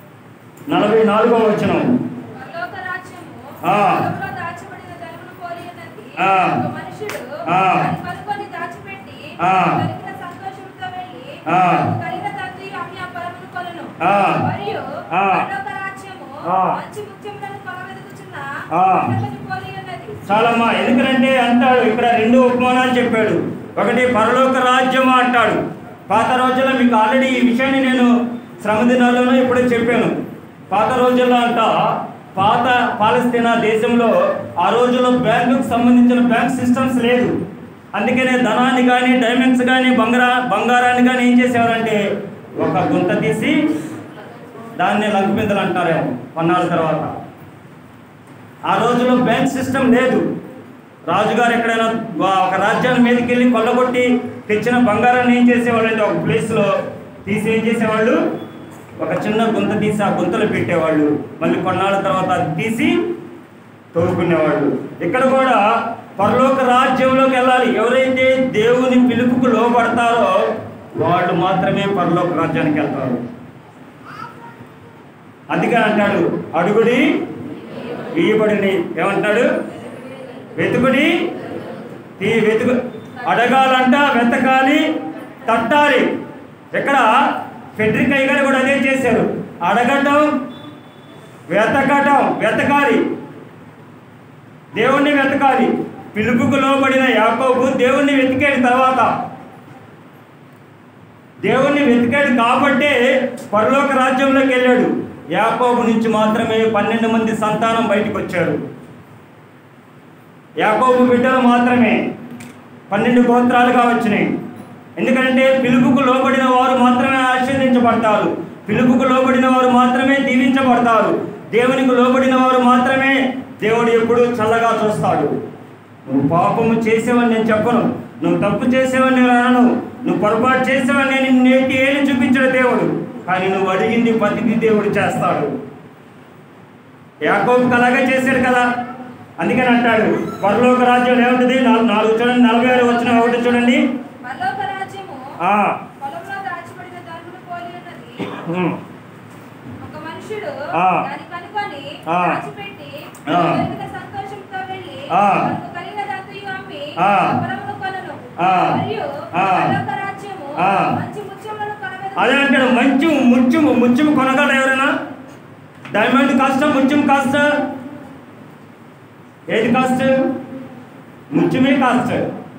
S1: నలభై నాలుగో వచనం
S3: పరలోక రాజ్యము
S1: ఆ.
S3: పొలంలో దాచబడిన ధనమును పోలి ఉన్నది.
S1: ఆ.
S3: ఒక మనుషుడు
S1: ఆ.
S3: దాన్ని కనుక్కొని దాచిపెట్టి
S1: ఆ.
S3: కలిగిన సంతోషంతో వెళ్ళి
S1: ఆ.
S3: తనకు కలిగిన తండ్రి అమ్మి ఆ పొలమును కొనును.
S1: ఆ.
S3: మరియు
S1: ఆ.
S3: పరలోక రాజ్యము
S1: ఆ.
S3: మంచి ముత్యములను కొనవెదుకుచున్న
S1: ఆ.
S3: కొండని పోలి ఉన్నది.
S1: చాలమ్మా ఎందుకంటే అంటాడు ఇక్కడ రెండు ఉపమానాలు చెప్పాడు ఒకటి పరలోక రాజ్యం అంటాడు పాత రోజుల్లో మీకు ఆల్రెడీ ఈ విషయాన్ని నేను శ్రమ దినాల్లోనూ ఇప్పుడే చెప్పాను పాత రోజుల్లో అంట పాత పాలస్తీనా దేశంలో ఆ రోజుల్లో బ్యాంకుకు సంబంధించిన బ్యాంక్ సిస్టమ్స్ లేదు అందుకనే ధనాన్ని కానీ డైమండ్స్ కానీ బంగారా బంగారాన్ని కానీ ఏం చేసేవారంటే ఒక గుంత తీసి దాన్ని లంకపిందలు అంటారేమో కొన్నాళ్ళ తర్వాత ఆ రోజుల్లో బ్యాంక్ సిస్టమ్ లేదు రాజుగారు ఎక్కడైనా వా- ఒక రాజ్యాన్ని మీదకి వెళ్ళి కొల్లగొట్టి తెచ్చిన బంగారాన్ని ఏం చేసేవాళ్ళు అంటే ఒక ప్లేస్లో తీసి ఏం చేసేవాళ్ళు ఒక చిన్న గుంత తీసి ఆ గుంతలు పెట్టేవాళ్ళు మళ్ళీ కొన్నాళ్ళ తర్వాత అది తీసి తోడుకునేవాళ్ళు ఇక్కడ కూడా పరలోక రాజ్యంలోకి వెళ్ళాలి ఎవరైతే దేవుని పిలుపుకు లోబడతారో వాళ్ళు మాత్రమే పరలోక రాజ్యానికి వెళ్తారు అందుకే అంటాడు అడుగుడి ఇయ్యబడిని ఏమంటాడు వెతుకుడి తీ వెతుకు అడగాలంట వెతకాలి తట్టాలి ఇక్కడ ఫెడ్రిక్ అయ్య గారు కూడా అదే చేశారు అడగటం వెతకటం వెతకాలి దేవుణ్ణి వెతకాలి పిలుపుకు లోబడిన యాకోబు దేవుణ్ణి వెతికాడు తర్వాత దేవుణ్ణి వెతికాడు కాబట్టే పరలోక రాజ్యంలోకి వెళ్ళాడు యాకోబు నుంచి మాత్రమే పన్నెండు మంది సంతానం బయటకు వచ్చారు యాకోబు బిడ్డలు మాత్రమే పన్నెండు గోత్రాలుగా వచ్చినాయి ఎందుకంటే పిలుపుకు లోబడిన వారు మాత్రమే ఆశీర్వదించబడతారు పిలుపుకు లోబడిన వారు మాత్రమే దీవించబడతారు దేవునికి లోబడిన వారు మాత్రమే దేవుడు ఎప్పుడు చల్లగా చూస్తాడు నువ్వు పాపము చేసేవని నేను చెప్పను నువ్వు తప్పు చేసేవని నేను అనను నువ్వు పొరపాటు చేసేవని నేను నేటి ఏళ్ళు చూపించడు దేవుడు కానీ నువ్వు అడిగింది ప్రతిదీ దేవుడు చేస్తాడు యాకోబుకి అలాగే చేశాడు కదా అందుకని అంటాడు పరలోక రాజ్యం ఏముంటుంది నాలుగు నాలుగు చూడండి నలభై ఆరు వచ్చిన ఒకటి చూడండి
S3: పరలోక రాజ్యము
S1: ఆ,
S3: పొలంలో దాచబడిన ధనమును పోలి ఉన్నది.
S1: ఉమ్,
S3: ఒక మనుషుడు
S1: ఆ.
S3: దాన్ని కనుకొని
S1: ఆ.
S3: దాచిపెట్టి
S1: ఆ.
S3: కలిగిన సంతోషంతో వెళ్ళి
S1: ఆ.
S3: తనకు కలిగినదంతయు అమ్మి
S1: ఆ.
S3: పొలమును కొనును.
S1: ఆ.
S3: మరియు
S1: ఆ.
S3: పరలోక రాజ్యము
S1: ఆ.
S3: మంచి ముత్యములను కొనవెదకు.
S1: అదే అంటాడు మంచు ముత్యము ముత్యము కొనగలరు ఎవరైనా డైమండ్ కాస్త ముత్యం కాస్త ఏది కాస్ట్ ముత్యమే కాస్ట్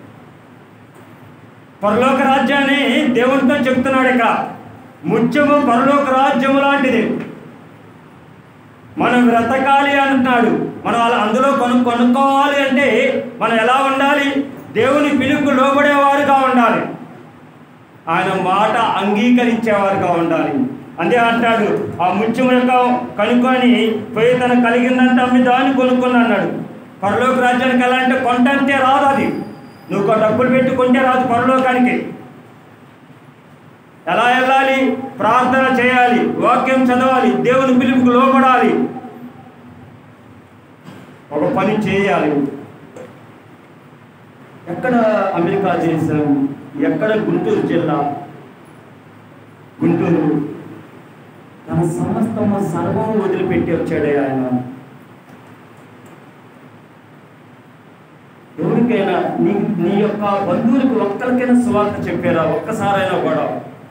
S1: పరలోక రాజ్యాన్ని దేవునితో చెప్తున్నాడు ఇక ముత్యము పరలోక రాజ్యము లాంటిది మనం బ్రతకాలి అంటున్నాడు మనం అలా అందులో కొను కొనుక్కోవాలి అంటే మనం ఎలా ఉండాలి దేవుని పిలుపు లోబడేవారుగా ఉండాలి ఆయన మాట అంగీకరించేవారుగా ఉండాలి అంతే అంటాడు ఆ ముత్యం యొక్క కనుక్కొని పోయి తన కలిగిందంటే అమ్మి దాన్ని కొనుక్కుని అన్నాడు పరలోక రాజ్యానికి ఎలా అంటే కొంటంటే రాదు అది నువ్వు ఒక డబ్బులు పెట్టి కొంటే రాదు పరలోకానికి ఎలా వెళ్ళాలి ప్రార్థన చేయాలి వాక్యం చదవాలి దేవుని పిలుపుకు లోపడాలి ఒక పని చేయాలి ఎక్కడ అమెరికా దేశం ఎక్కడ గుంటూరు జిల్లా గుంటూరు తన సమస్తము సర్వం వదిలిపెట్టి వచ్చాడే ఆయన ఎవరికైనా నీ నీ యొక్క బంధువులకు ఒక్కరికైనా సువార్త చెప్పారా ఒక్కసారైనా కూడా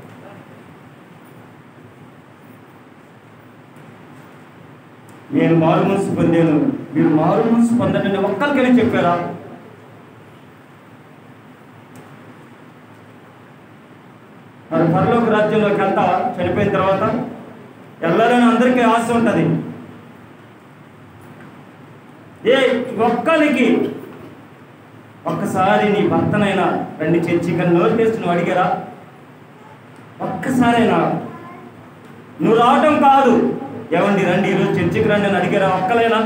S1: నేను మారు మనసు పొందాను మీరు మారు మనసు పొందండి ఒక్కరికైనా చెప్పారా మరి పరలోక రాజ్యంలోకి వెళ్తా చనిపోయిన తర్వాత వెళ్ళాలని అందరికీ ఆశ ఉంటుంది ఏ ఒక్కరికి ఒక్కసారి నీ భర్తనైనా రండి చర్చి కానీ నోరు తెచ్చి నువ్వు అడిగారా ఒక్కసారైనా నువ్వు రావటం కాదు ఏమండి రండి ఈరోజు చర్చికి రండి అని అడిగారా ఒక్కలైనా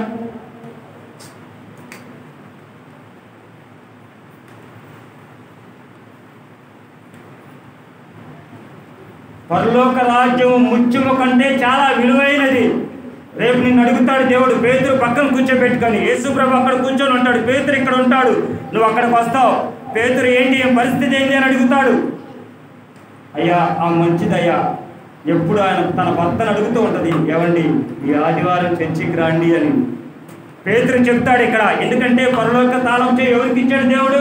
S1: పరలోక రాజ్యం ముత్యము కంటే చాలా విలువైనది రేపు నిన్ను అడుగుతాడు దేవుడు పేతురు పక్కన కూర్చోబెట్టుకొని యేసుప్రభు అక్కడ కూర్చొని ఉంటాడు పేతురు ఇక్కడ ఉంటాడు నువ్వు అక్కడికి వస్తావు పేతురు ఏంటి ఏం పరిస్థితి ఏంటి అని అడుగుతాడు అయ్యా ఆ మంచిదయ్యా ఎప్పుడు ఆయన తన భర్తను అడుగుతూ ఉంటుంది ఏమండి ఈ ఆదివారం చర్చికి రండి అని పేతురు చెప్తాడు ఇక్కడ ఎందుకంటే పరలోక తాళం చేయి ఎవరికి ఇచ్చాడు దేవుడు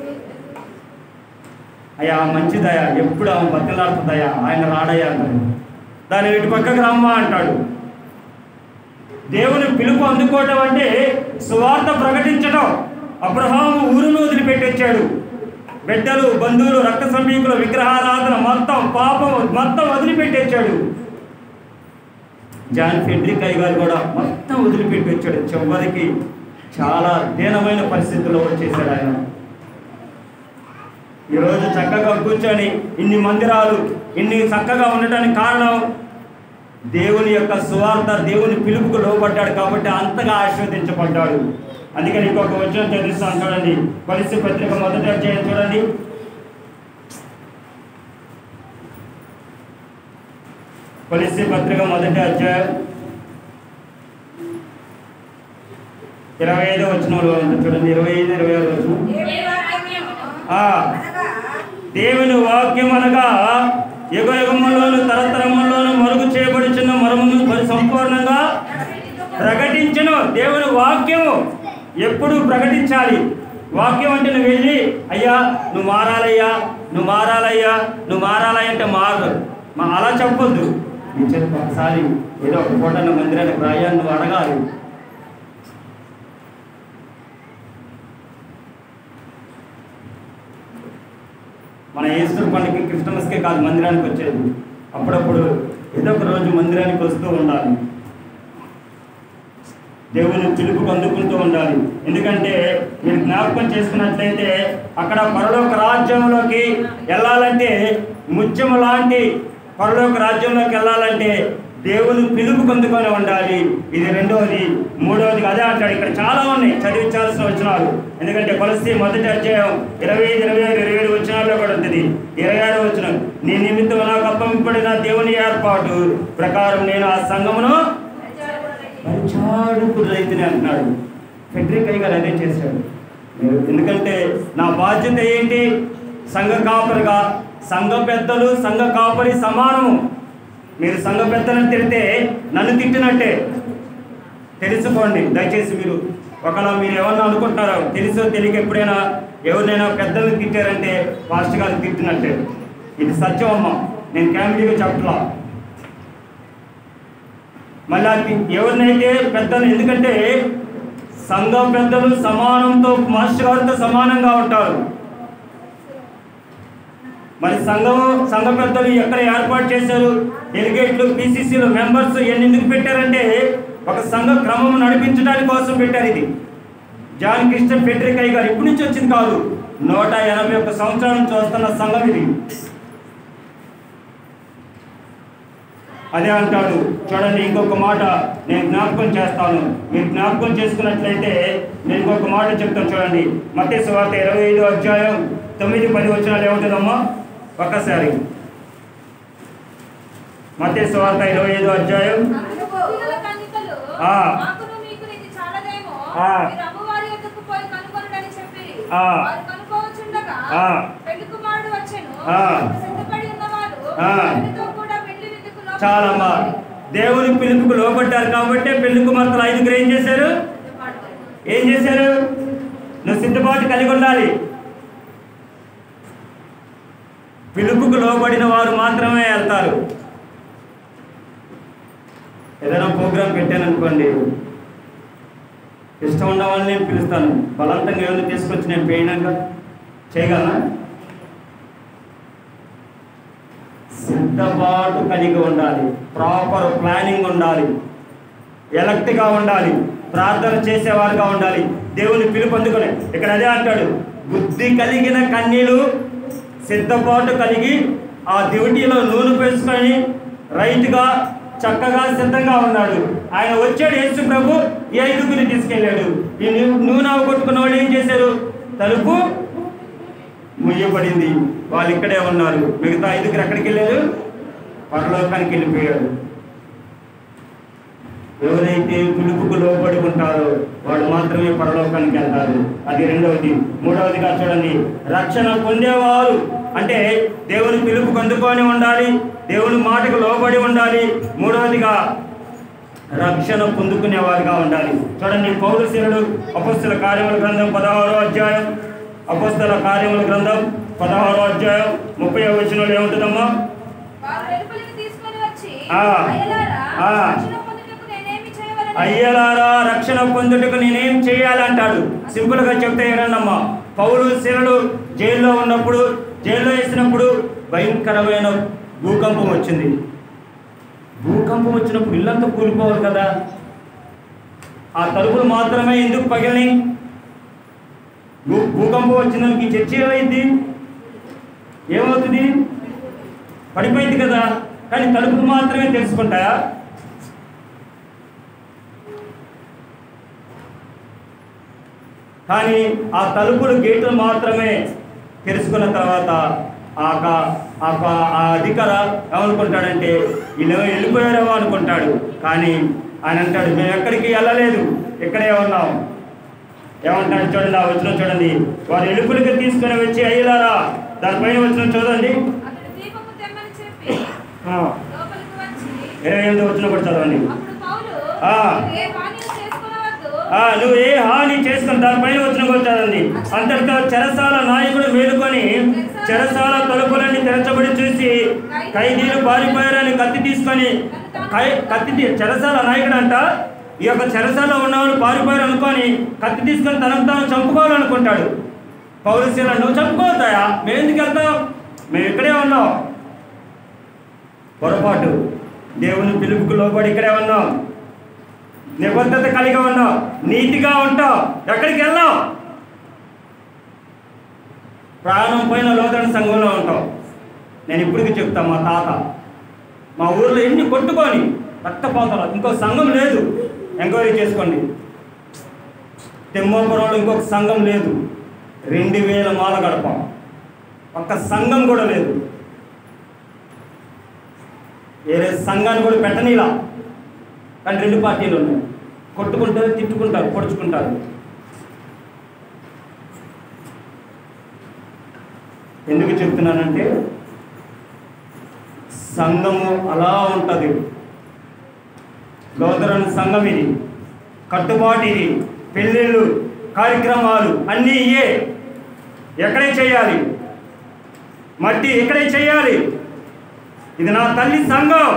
S1: అయ్యా మంచిదయ్యా ఎప్పుడు ఆమె బతిలాడుతుందయ్యా ఆయన రాడయ్యా అంటాడు దాని ఇటు పక్కకు రమ్మా అంటాడు దేవుని పిలుపు అందుకోవటం అంటే సువార్త ప్రకటించడం అబ్రహాము ఊరును వదిలిపెట్టొచ్చాడు బిడ్డలు బంధువులు రక్త సమీకులు విగ్రహారాధన మొత్తం పాపం మొత్తం వదిలిపెట్టొచ్చాడు జాన్ ఫెడ్రిక్ అయ్య గారు కూడా మొత్తం వదిలిపెట్టి వచ్చాడు చివరికి చాలా దీనమైన పరిస్థితుల్లో వచ్చేసాడు ఆయన ఈరోజు చక్కగా కూర్చొని ఇన్ని మందిరాలు ఇన్ని చక్కగా ఉండటానికి కారణం దేవుని యొక్క సువార్త దేవుని పిలుపుకు లోపడ్డాడు కాబట్టి అంతగా ఆశీర్వదించబడ్డాడు అందుకని ఇంకొక వచ్చిన చదివిస్తాను చూడండి పరిస్థితి పత్రిక మొదటి అధ్యాయం చూడండి కొలిసి పత్రిక మొదటి అధ్యాయం ఇరవై ఐదు వచనంలో ఉంది చూడండి ఇరవై ఐదు ఇరవై ఆరు వచనం
S3: దేవుని వాక్యము
S1: ఆ, దేవుని వాక్యం అనగా యుగ యుగములోను తరతరములోను మరుగు చేయబడుచున్న మరమును మరి సంపూర్ణంగా ప్రకటించను దేవుని వాక్యము ఎప్పుడు ప్రకటించాలి వాక్యం అంటే నువ్వు వెళ్ళి అయ్యా నువ్వు మారాలయ్యా నువ్వు మారాలయ్యా నువ్వు మారాలయ్యా అంటే మారు మా అలా చెప్పొద్దు నీ చెప్పు ఒకసారి ఏదో ఒక పూట నా మందిరానికి రాయా నువ్వు అడగాలి మన ఈస్టర్ పండుగకి క్రిస్టమస్కే కాదు మందిరానికి వచ్చేది అప్పుడప్పుడు ఏదో ఒక రోజు మందిరానికి వస్తూ ఉండాలి దేవుని పిలుపుకు అందుకుంటూ ఉండాలి ఎందుకంటే మీరు జ్ఞాపకం చేసుకున్నట్లయితే అక్కడ పరలోక రాజ్యంలోకి వెళ్ళాలంటే ముత్యం లాంటి పరలోక రాజ్యంలోకి వెళ్ళాలంటే దేవుని పిలుపుకు అందుకొని ఉండాలి ఇది రెండవది మూడవది అదే అంటాడు ఇక్కడ చాలా ఉన్నాయి చదివించాల్సిన వచనాలు ఎందుకంటే కొలసి మొదటి అధ్యాయం ఇరవై ఐదు ఇరవై ఆరు ఇరవై ఏడు వచనాల్లో కూడా ఉంటుంది ఇరవై ఆరు వచనం నీ నిమిత్తం నాకు అప్పంపడిన దేవుని ఏర్పాటు ప్రకారం నేను ఆ సంఘమును పరిచాడుకుడు రైతుని అంటున్నాడు ఫెడ్రిక్ అయ్య గారు అదే చేశాడు మీరు- ఎందుకంటే నా బాధ్యత ఏంటి సంఘ కాపరిగా సంఘ పెద్దలు సంఘ కాపరి సమానము మీరు సంఘ పెద్దలను తిడితే నన్ను తిట్టినట్టే తెలుసుకోండి దయచేసి మీరు ఒకవేళ మీరు ఏమన్నా అనుకుంటున్నారో తెలుసో తెలియక ఎప్పుడైనా ఎవరినైనా పెద్దలను తిట్టారంటే పాస్టర్ గారిని తిట్టినట్టే ఇది సత్యం అమ్మ నేను కామెడీగా చెప్పలా మళ్ళీ అది ఎవరినైతే పెద్దలు ఎందుకంటే సంఘం పెద్దలు సమానంతో మాస్టర్ గారితో సమానంగా ఉంటారు మరి సంఘం సంఘ పెద్దలు ఎక్కడ ఏర్పాటు చేశారు డెలిగేట్లు పిసిసిలు మెంబర్స్ ఇవన్నీ ఎందుకు పెట్టారంటే ఒక సంఘ క్రమం నడిపించడానికి కోసం పెట్టారు ఇది జాన్ క్రిస్టన్ ఫెడ్రిక్ గారు ఇప్పటి నుంచి వచ్చింది కాదు నూట ఎనభై ఒక్క సంవత్సరాల నుంచి వస్తున్న సంఘం ఇది అదే అంటాడు చూడండి ఇంకొక మాట నేను జ్ఞాపకం చేస్తాను మీరు జ్ఞాపకం చేసుకున్నట్లయితే నేను ఇంకొక మాట చెప్తాను చూడండి మత్స్య వార్త ఇరవై ఐదు అధ్యాయం తొమ్మిది పది వచ్చినాలు ఏముంటుందమ్మా ఒక్కసారి మత్స్య వార్త ఇరవై ఐదు అధ్యాయం
S3: అందుకు పిల్లల కన్నికలు,
S1: ఆ.
S3: మాకును మీకును ఇది చాలదేమో,
S1: ఆ.
S3: మీరు అమ్మవారి యొద్దకు పోయి కనుగొనుడని చెప్పిరి.
S1: ఆ.
S3: వారు కనుక్కోవచ్చుండగా,
S1: ఆ.
S3: పెళ్లి కుమారుడు వచ్చెను.
S1: ఆ.
S3: సిద్ధపడి ఉన్నవారు
S1: ఆ.
S3: పెళ్లితో కూడా పెళ్లి విందుకు లోపలికి
S1: చాలమ్మా దేవుని పిలుపుకు లోబడ్డారు కాబట్టి పెళ్లి కుమార్తెలు ఐదుగురు ఏం చేశారు ఏం చేశారు నువ్వు సిద్ధపాటు కలిగి ఉండాలి పిలుపుకు లోబడిన వారు మాత్రమే వెళ్తారు ఏదైనా ప్రోగ్రాం పెట్టాను అనుకోండి ఇష్టం ఉన్న వాళ్ళని నేను పిలుస్తాను బలవంతంగా ఏమైనా తీసుకొచ్చి నేను పేయినాక చేయగలనా సిద్ధపాటు కలిగి ఉండాలి ప్రాపర్ ప్లానింగ్ ఉండాలి ఎలక్ట్గా ఉండాలి ప్రార్థన చేసేవారుగా ఉండాలి దేవుని పిలుపు అందుకునే ఇక్కడ అదే అంటాడు బుద్ధి కలిగిన కన్నీలు సిద్ధపాటు కలిగి ఆ డ్యూటీలో నూనె వేసుకొని రైట్గా చక్కగా సిద్ధంగా ఉన్నాడు ఆయన వచ్చాడు యేసు ప్రభు ఈ ఐదుగురిని తీసుకెళ్ళాడు ఈ నూ- నూనె కొట్టుకున్న వాళ్ళు ఏం చేశారు తలుపు ముయ్యబడింది వాళ్ళు ఇక్కడే ఉన్నారు మిగతా ఐదుగురు ఎక్కడికి వెళ్ళారు పరలోకానికి వెళ్ళిపోయారు ఎవరైతే పిలుపుకు లోబడి ఉంటారో వాడు మాత్రమే పరలోకానికి వెళ్తారు అది రెండవది మూడవదిగా చూడండి రక్షణ పొందేవారు అంటే దేవుని పిలుపు అందుకొని ఉండాలి దేవుని మాటకు లోబడి ఉండాలి మూడవదిగా రక్షణ పొందుకునే వారిగా ఉండాలి చూడండి పౌరశీలుడు అపస్తుల కార్యముల గ్రంథం పదహారో అధ్యాయం అపస్తుల కార్యముల గ్రంథం పదహారో అధ్యాయం ముప్పై వచనంలో ఏముంటుందమ్మా
S3: వారు వెలుపలికి తీసుకొని వచ్చి
S1: ఆ.
S3: అయ్యలారా,
S1: ఆ.
S3: రక్షణ పొందుటకు నేనేమి చేయవలెను?
S1: అయ్యలారా రక్షణ పొందుటకు నేనేం చేయాలంటాడు సింపుల్ గా చెప్తే ఏనమ్మా పౌలు శిలలు జైల్లో ఉన్నప్పుడు జైల్లో వేసినప్పుడు భయంకరమైన భూకంపం వచ్చింది భూకంపం వచ్చినప్పుడు ఇల్లంతా కూలిపోవాలి కదా ఆ తలుపులు మాత్రమే ఎందుకు పగిలినాయి భూ భూకంపం వచ్చినందుకు ఈ చర్చ ఏమైంది ఏమవుతుంది పడిపోయింది కదా కానీ తలుపులు మాత్రమే తెలుసుకుంటాయా కానీ ఆ తలుపులు గేట్లు మాత్రమే తెరుచుకున్న తర్వాత ఆ క- ఆ క- ఆ అధికార ఏమనుకుంటాడంటే వీళ్ళు వెళ్ళిపోయారేమో అనుకుంటాడు కానీ ఆయన అంటాడు మేము ఎక్కడికి వెళ్ళలేదు ఇక్కడే ఉన్నాం ఏమంటాడు చూడండి ఆ వచ్చిన చూడండి వారు ఎలుకలకి తీసుకొని వచ్చి అయ్యలారా దానిపైన వచ్చిన చూడండి
S3: అతడు దీపము తెమ్మని చెప్పి
S1: ఆ,
S3: లోపలికి వచ్చి
S1: ఇరవై ఎనిమిది వచ్చిన కూడా చదవండి
S3: అప్పుడు పౌలు
S1: ఆ.
S3: "నీవు ఏ పానీయం చేసుకొనవద్దు.
S1: ఆ, నువ్వు ఏ హాని చేసుకుని దానిపైన వచ్చిన కొట్టాడండి అంతటితో చెరసాల నాయకుడు మేలుకొని చెరసాల తలుపులన్నీ తెరచబడి చూసి ఖైదీలు పారిపోయారని కత్తి తీసుకొని ఖై- కత్తి తీ- చెరసాల నాయకుడు అంట ఈ యొక్క చెరసాల ఉన్నవాళ్ళు పారిపోయారు అనుకొని కత్తి తీసుకొని తనకు తాను చంపుకోవాలనుకుంటాడు పౌరశీల నువ్వు చంపుకోవద్దాయా మేము ఎందుకు వెళ్తాం మేము ఇక్కడే ఉన్నాం పొరపాటు దేవుని పిలుపుకు లోబడి ఇక్కడే ఉన్నాం నిబద్ధత కలిగి ఉన్నాం నీతిగా ఉంటాం ఎక్కడికి వెళ్ళాం ప్రాణం పోయిన లోదన సంఘంలో ఉంటాం నేను ఇప్పటికి చెప్తా మా తాత మా ఊర్లో ఎన్ని కొట్టుకొని రక్తపాతాలు ఇంకో సంఘం లేదు ఎంక్వైరీ చేసుకోండి తిమ్మాపురంలో ఇంకొక సంఘం లేదు రెండు వేల మాల గడప ఒక్క సంఘం కూడా లేదు వేరే సంఘాన్ని కూడా పెట్టనీలా కానీ రెండు పార్టీలు ఉన్నాయి కొట్టుకుంటారు తిట్టుకుంటారు పొడుచుకుంటారు ఎందుకు చెప్తున్నానంటే సంఘము అలా ఉంటుంది లోదరన్ సంఘం ఇది కట్టుబాటు ఇది పెళ్ళిళ్ళు కార్యక్రమాలు అన్నీ ఇయే ఎక్కడే చేయాలి మట్టి ఇక్కడే చేయాలి ఇది నా తల్లి సంఘం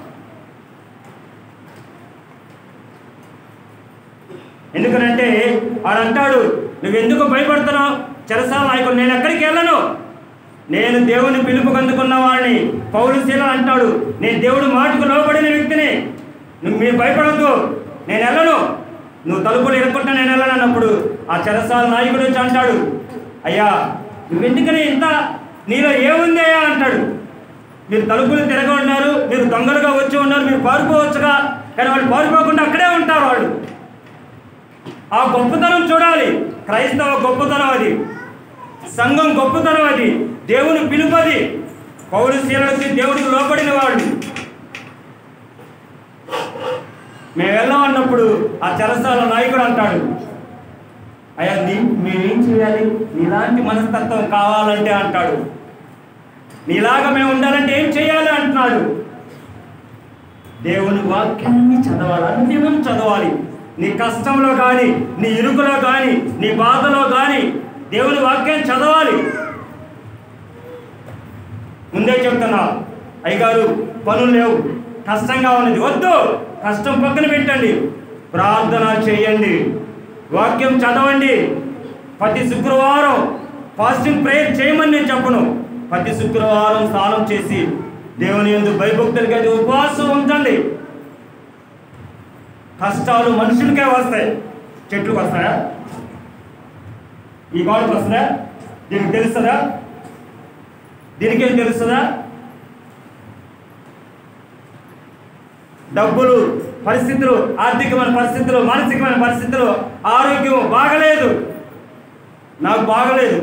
S1: ఎందుకనంటే ఆడంటాడు నువ్వెందుకు భయపడుతున్నావు చెరసాల నాయకుడు నేను ఎక్కడికి వెళ్ళను నేను దేవుని పిలుపుకు అందుకున్న వాడిని పౌలు శీల అంటాడు నేను దేవుడు మాటకు లోబడిన వ్యక్తిని నువ్వు మీరు భయపడద్దు నేను వెళ్ళను నువ్వు తలుపులు ఇరుక్కుంటా నేను వెళ్ళను అన్నప్పుడు ఆ చెరసాల నాయకుడు వచ్చి అంటాడు అయ్యా నువ్వెందుకని ఇంత నీలో ఏముంది అయ్యా అంటాడు మీరు తలుపులు తిరగ ఉన్నారు మీరు దొంగలుగా వచ్చి ఉన్నారు మీరు పారిపోవచ్చుగా కానీ వాళ్ళు పారిపోకుండా అక్కడే ఉంటారు వాళ్ళు ఆ గొప్పతనం చూడాలి క్రైస్తవ గొప్పతనం అది సంఘం గొప్పతనం అది దేవుని పిలుపది పౌరశీలకి దేవుడికి లోపడిన వాళ్ళు మేము వెళ్ళాం అన్నప్పుడు ఆ చెరసాల నాయకుడు అంటాడు అయ్యా నీ మేమేం చేయాలి నీలాంటి మనస్తత్వం కావాలంటే అంటాడు నీలాగా మేము ఉండాలంటే ఏం చేయాలి అంటున్నాడు దేవుని వాక్యాన్ని చదవాలి అన్ని మేము చదవాలి నీ కష్టంలో కానీ నీ ఇరుకులో కానీ నీ బాధలో కానీ దేవుని వాక్యం చదవాలి ముందే చెప్తున్నా అయ్యగారు పనులు లేవు కష్టంగా ఉన్నది వద్దు కష్టం పక్కన పెట్టండి ప్రార్థన చేయండి వాక్యం చదవండి ప్రతి శుక్రవారం ఫాస్టింగ్ ప్రేయర్ చేయమని నేను చెప్పను ప్రతి శుక్రవారం స్నానం చేసి దేవుని ఎందు భయభక్తులకి అది ఉపవాసం ఉంచండి కష్టాలు మనుషులకే వస్తాయి చెట్లకు వస్తాయా ఈ గోడకు వస్తుందా దీనికి తెలుస్తుందా దీనికేం తెలుస్తుందా డబ్బులు పరిస్థితులు ఆర్థికమైన పరిస్థితులు మానసికమైన పరిస్థితులు ఆరోగ్యం బాగలేదు నాకు బాగలేదు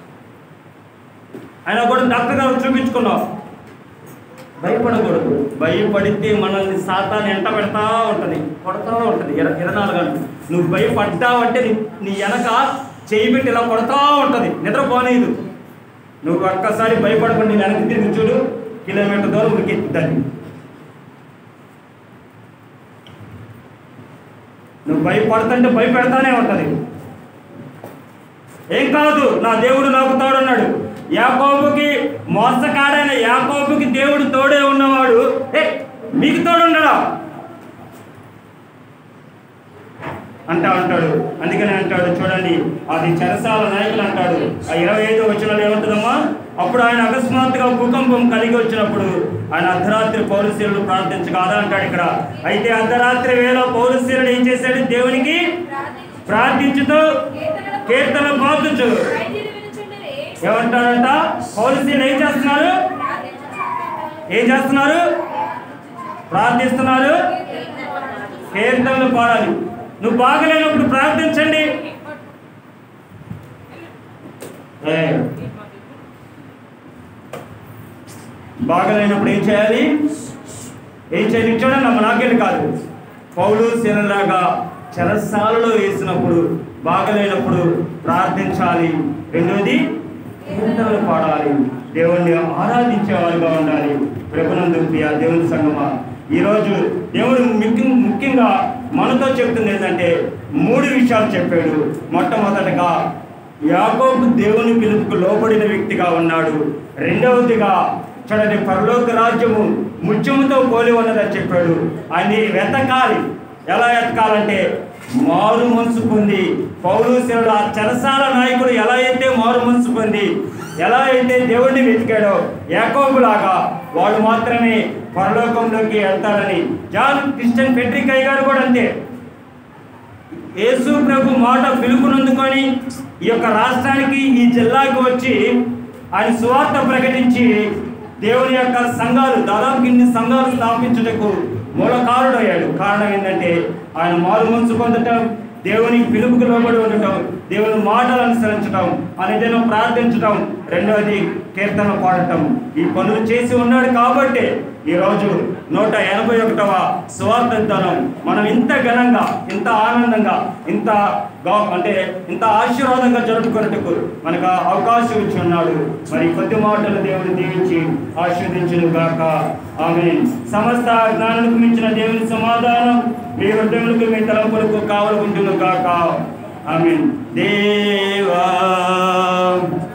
S1: అయినా కూడా డాక్టర్ గారు చూపించుకున్నాం భయపడకూడదు భయపడితే మనల్ని సాతాన్ని ఎంట పెడతా ఉంటుంది కొడతా ఉంటుంది ఇర ఇరవై నాలుగు గంటలు నువ్వు భయపడ్డావంటే నీ నీ వెనక చేయి పెట్టి ఇలా కొడతా ఉంటుంది నిద్రపోనీదు నువ్వు ఒక్కసారి భయపడకుండా వెనక్కి తిరిగి చూడు కిలోమీటర్ దూరం ఉరికెత్తుద్దని నువ్వు భయపడుతుంటే భయపెడతానే ఉంటది ఏం కాదు నా దేవుడు నాకు తోడున్నాడు యాకోబుకి మోసకాడైన యాకోబుకి దేవుడు తోడే ఉన్నవాడు ఏ మీకు తోడుండడా అంటా అంటాడు అందుకని అంటాడు చూడండి అది చెరసాల నాయకులు అంటాడు ఆ ఇరవై ఐదు వచ్చిన ఏముంటుందమ్మా అప్పుడు ఆయన అకస్మాత్తుగా భూకంపం కలిగి వచ్చినప్పుడు ఆయన అర్ధరాత్రి పౌరశీలుడు ప్రార్థించగాదా అంటాడు ఇక్కడ అయితే అర్ధరాత్రి వేళ పౌరశీలుడు ఏం చేశాడు దేవునికి ప్రార్థించుతూ కీర్తన పాదుచు
S3: వైద్యులు వినుచుండిరి.
S1: ఏమంటాడంట పౌరశీలు ఏం చేస్తున్నారు ఏం చేస్తున్నారు ప్రార్థిస్తున్నారు కీర్తనలు పాడాలి నువ్వు బాగలేనప్పుడు ప్రార్థించండి ఏ. బాగలేనప్పుడు ఏం చేయాలి ఏం చేయాలి చూడండి అమ్మ నాకేంటి కాదు పౌలు శీలలాగా చెరసాలలో వేసినప్పుడు బాగలేనప్పుడు ప్రార్థించాలి రెండోది కీర్తనలు పాడాలి దేవుణ్ణి ఆరాధించేవారుగా ఉండాలి ప్రభునందు ప్రియ దేవుని సంగమా ఈరోజు దేవుడు ముఖ్య ముఖ్యంగా మనతో చెప్తుంది ఏంటంటే మూడు విషయాలు చెప్పాడు మొట్టమొదటగా యాకోబు దేవుని పిలుపుకు లోబడిన వ్యక్తిగా ఉన్నాడు రెండవదిగా చూడండి పరలోక రాజ్యము ముత్యముతో పోలి ఉన్నదని చెప్పాడు అని వెతకాలి ఎలా వెతకాలంటే మారు మనసు పొంది పౌరుశుడు ఆ చెరసాల నాయకుడు ఎలా అయితే మారు మనసు పొంది ఎలా అయితే దేవుడిని వెతికాడో యాకోబులాగా వాడు మాత్రమే పరలోకంలోకి వెళ్తారని జాన్ క్రిస్టియన్ పెట్రికయ్య గారు కూడా అంతే యేసు ప్రభు మాట పిలుపునందుకొని ఈ యొక్క రాష్ట్రానికి ఈ జిల్లాకి వచ్చి ఆయన సువార్త ప్రకటించి దేవుని యొక్క సంఘాలు దాదాపు ఇన్ని సంఘాలు స్థాపించుటకు మూలకారుడయ్యాడు కారణం ఏంటంటే ఆయన మారు మనసు పొందటం దేవుని పిలుపుకు లోబడి ఉండటం దేవుని మాటలు అనుసరించడం అనేదేనో ప్రార్థించడం రెండవది కీర్తన పాడటం ఈ పనులు చేసి ఉన్నాడు కాబట్టి ఈరోజు నూట ఎనభై ఒకటవ స్వాతంత్రం మనం ఇంత ఘనంగా ఇంత ఆనందంగా ఇంత గా- అంటే ఇంత ఆశీర్వాదంగా జరుపుకున్నట్టుకు మనకు ఆ అవకాశం ఇచ్చి ఉన్నాడు మరి కొద్ది మాటలు దేవుని దీవించి ఆశీర్వదించును గాక ఆమె సమస్త జ్ఞానానికి మించిన దేవుని సమాధానం మీ హృదయములకు మీ తలంపులకు కావలకుంటును గాక ఆమె దేవా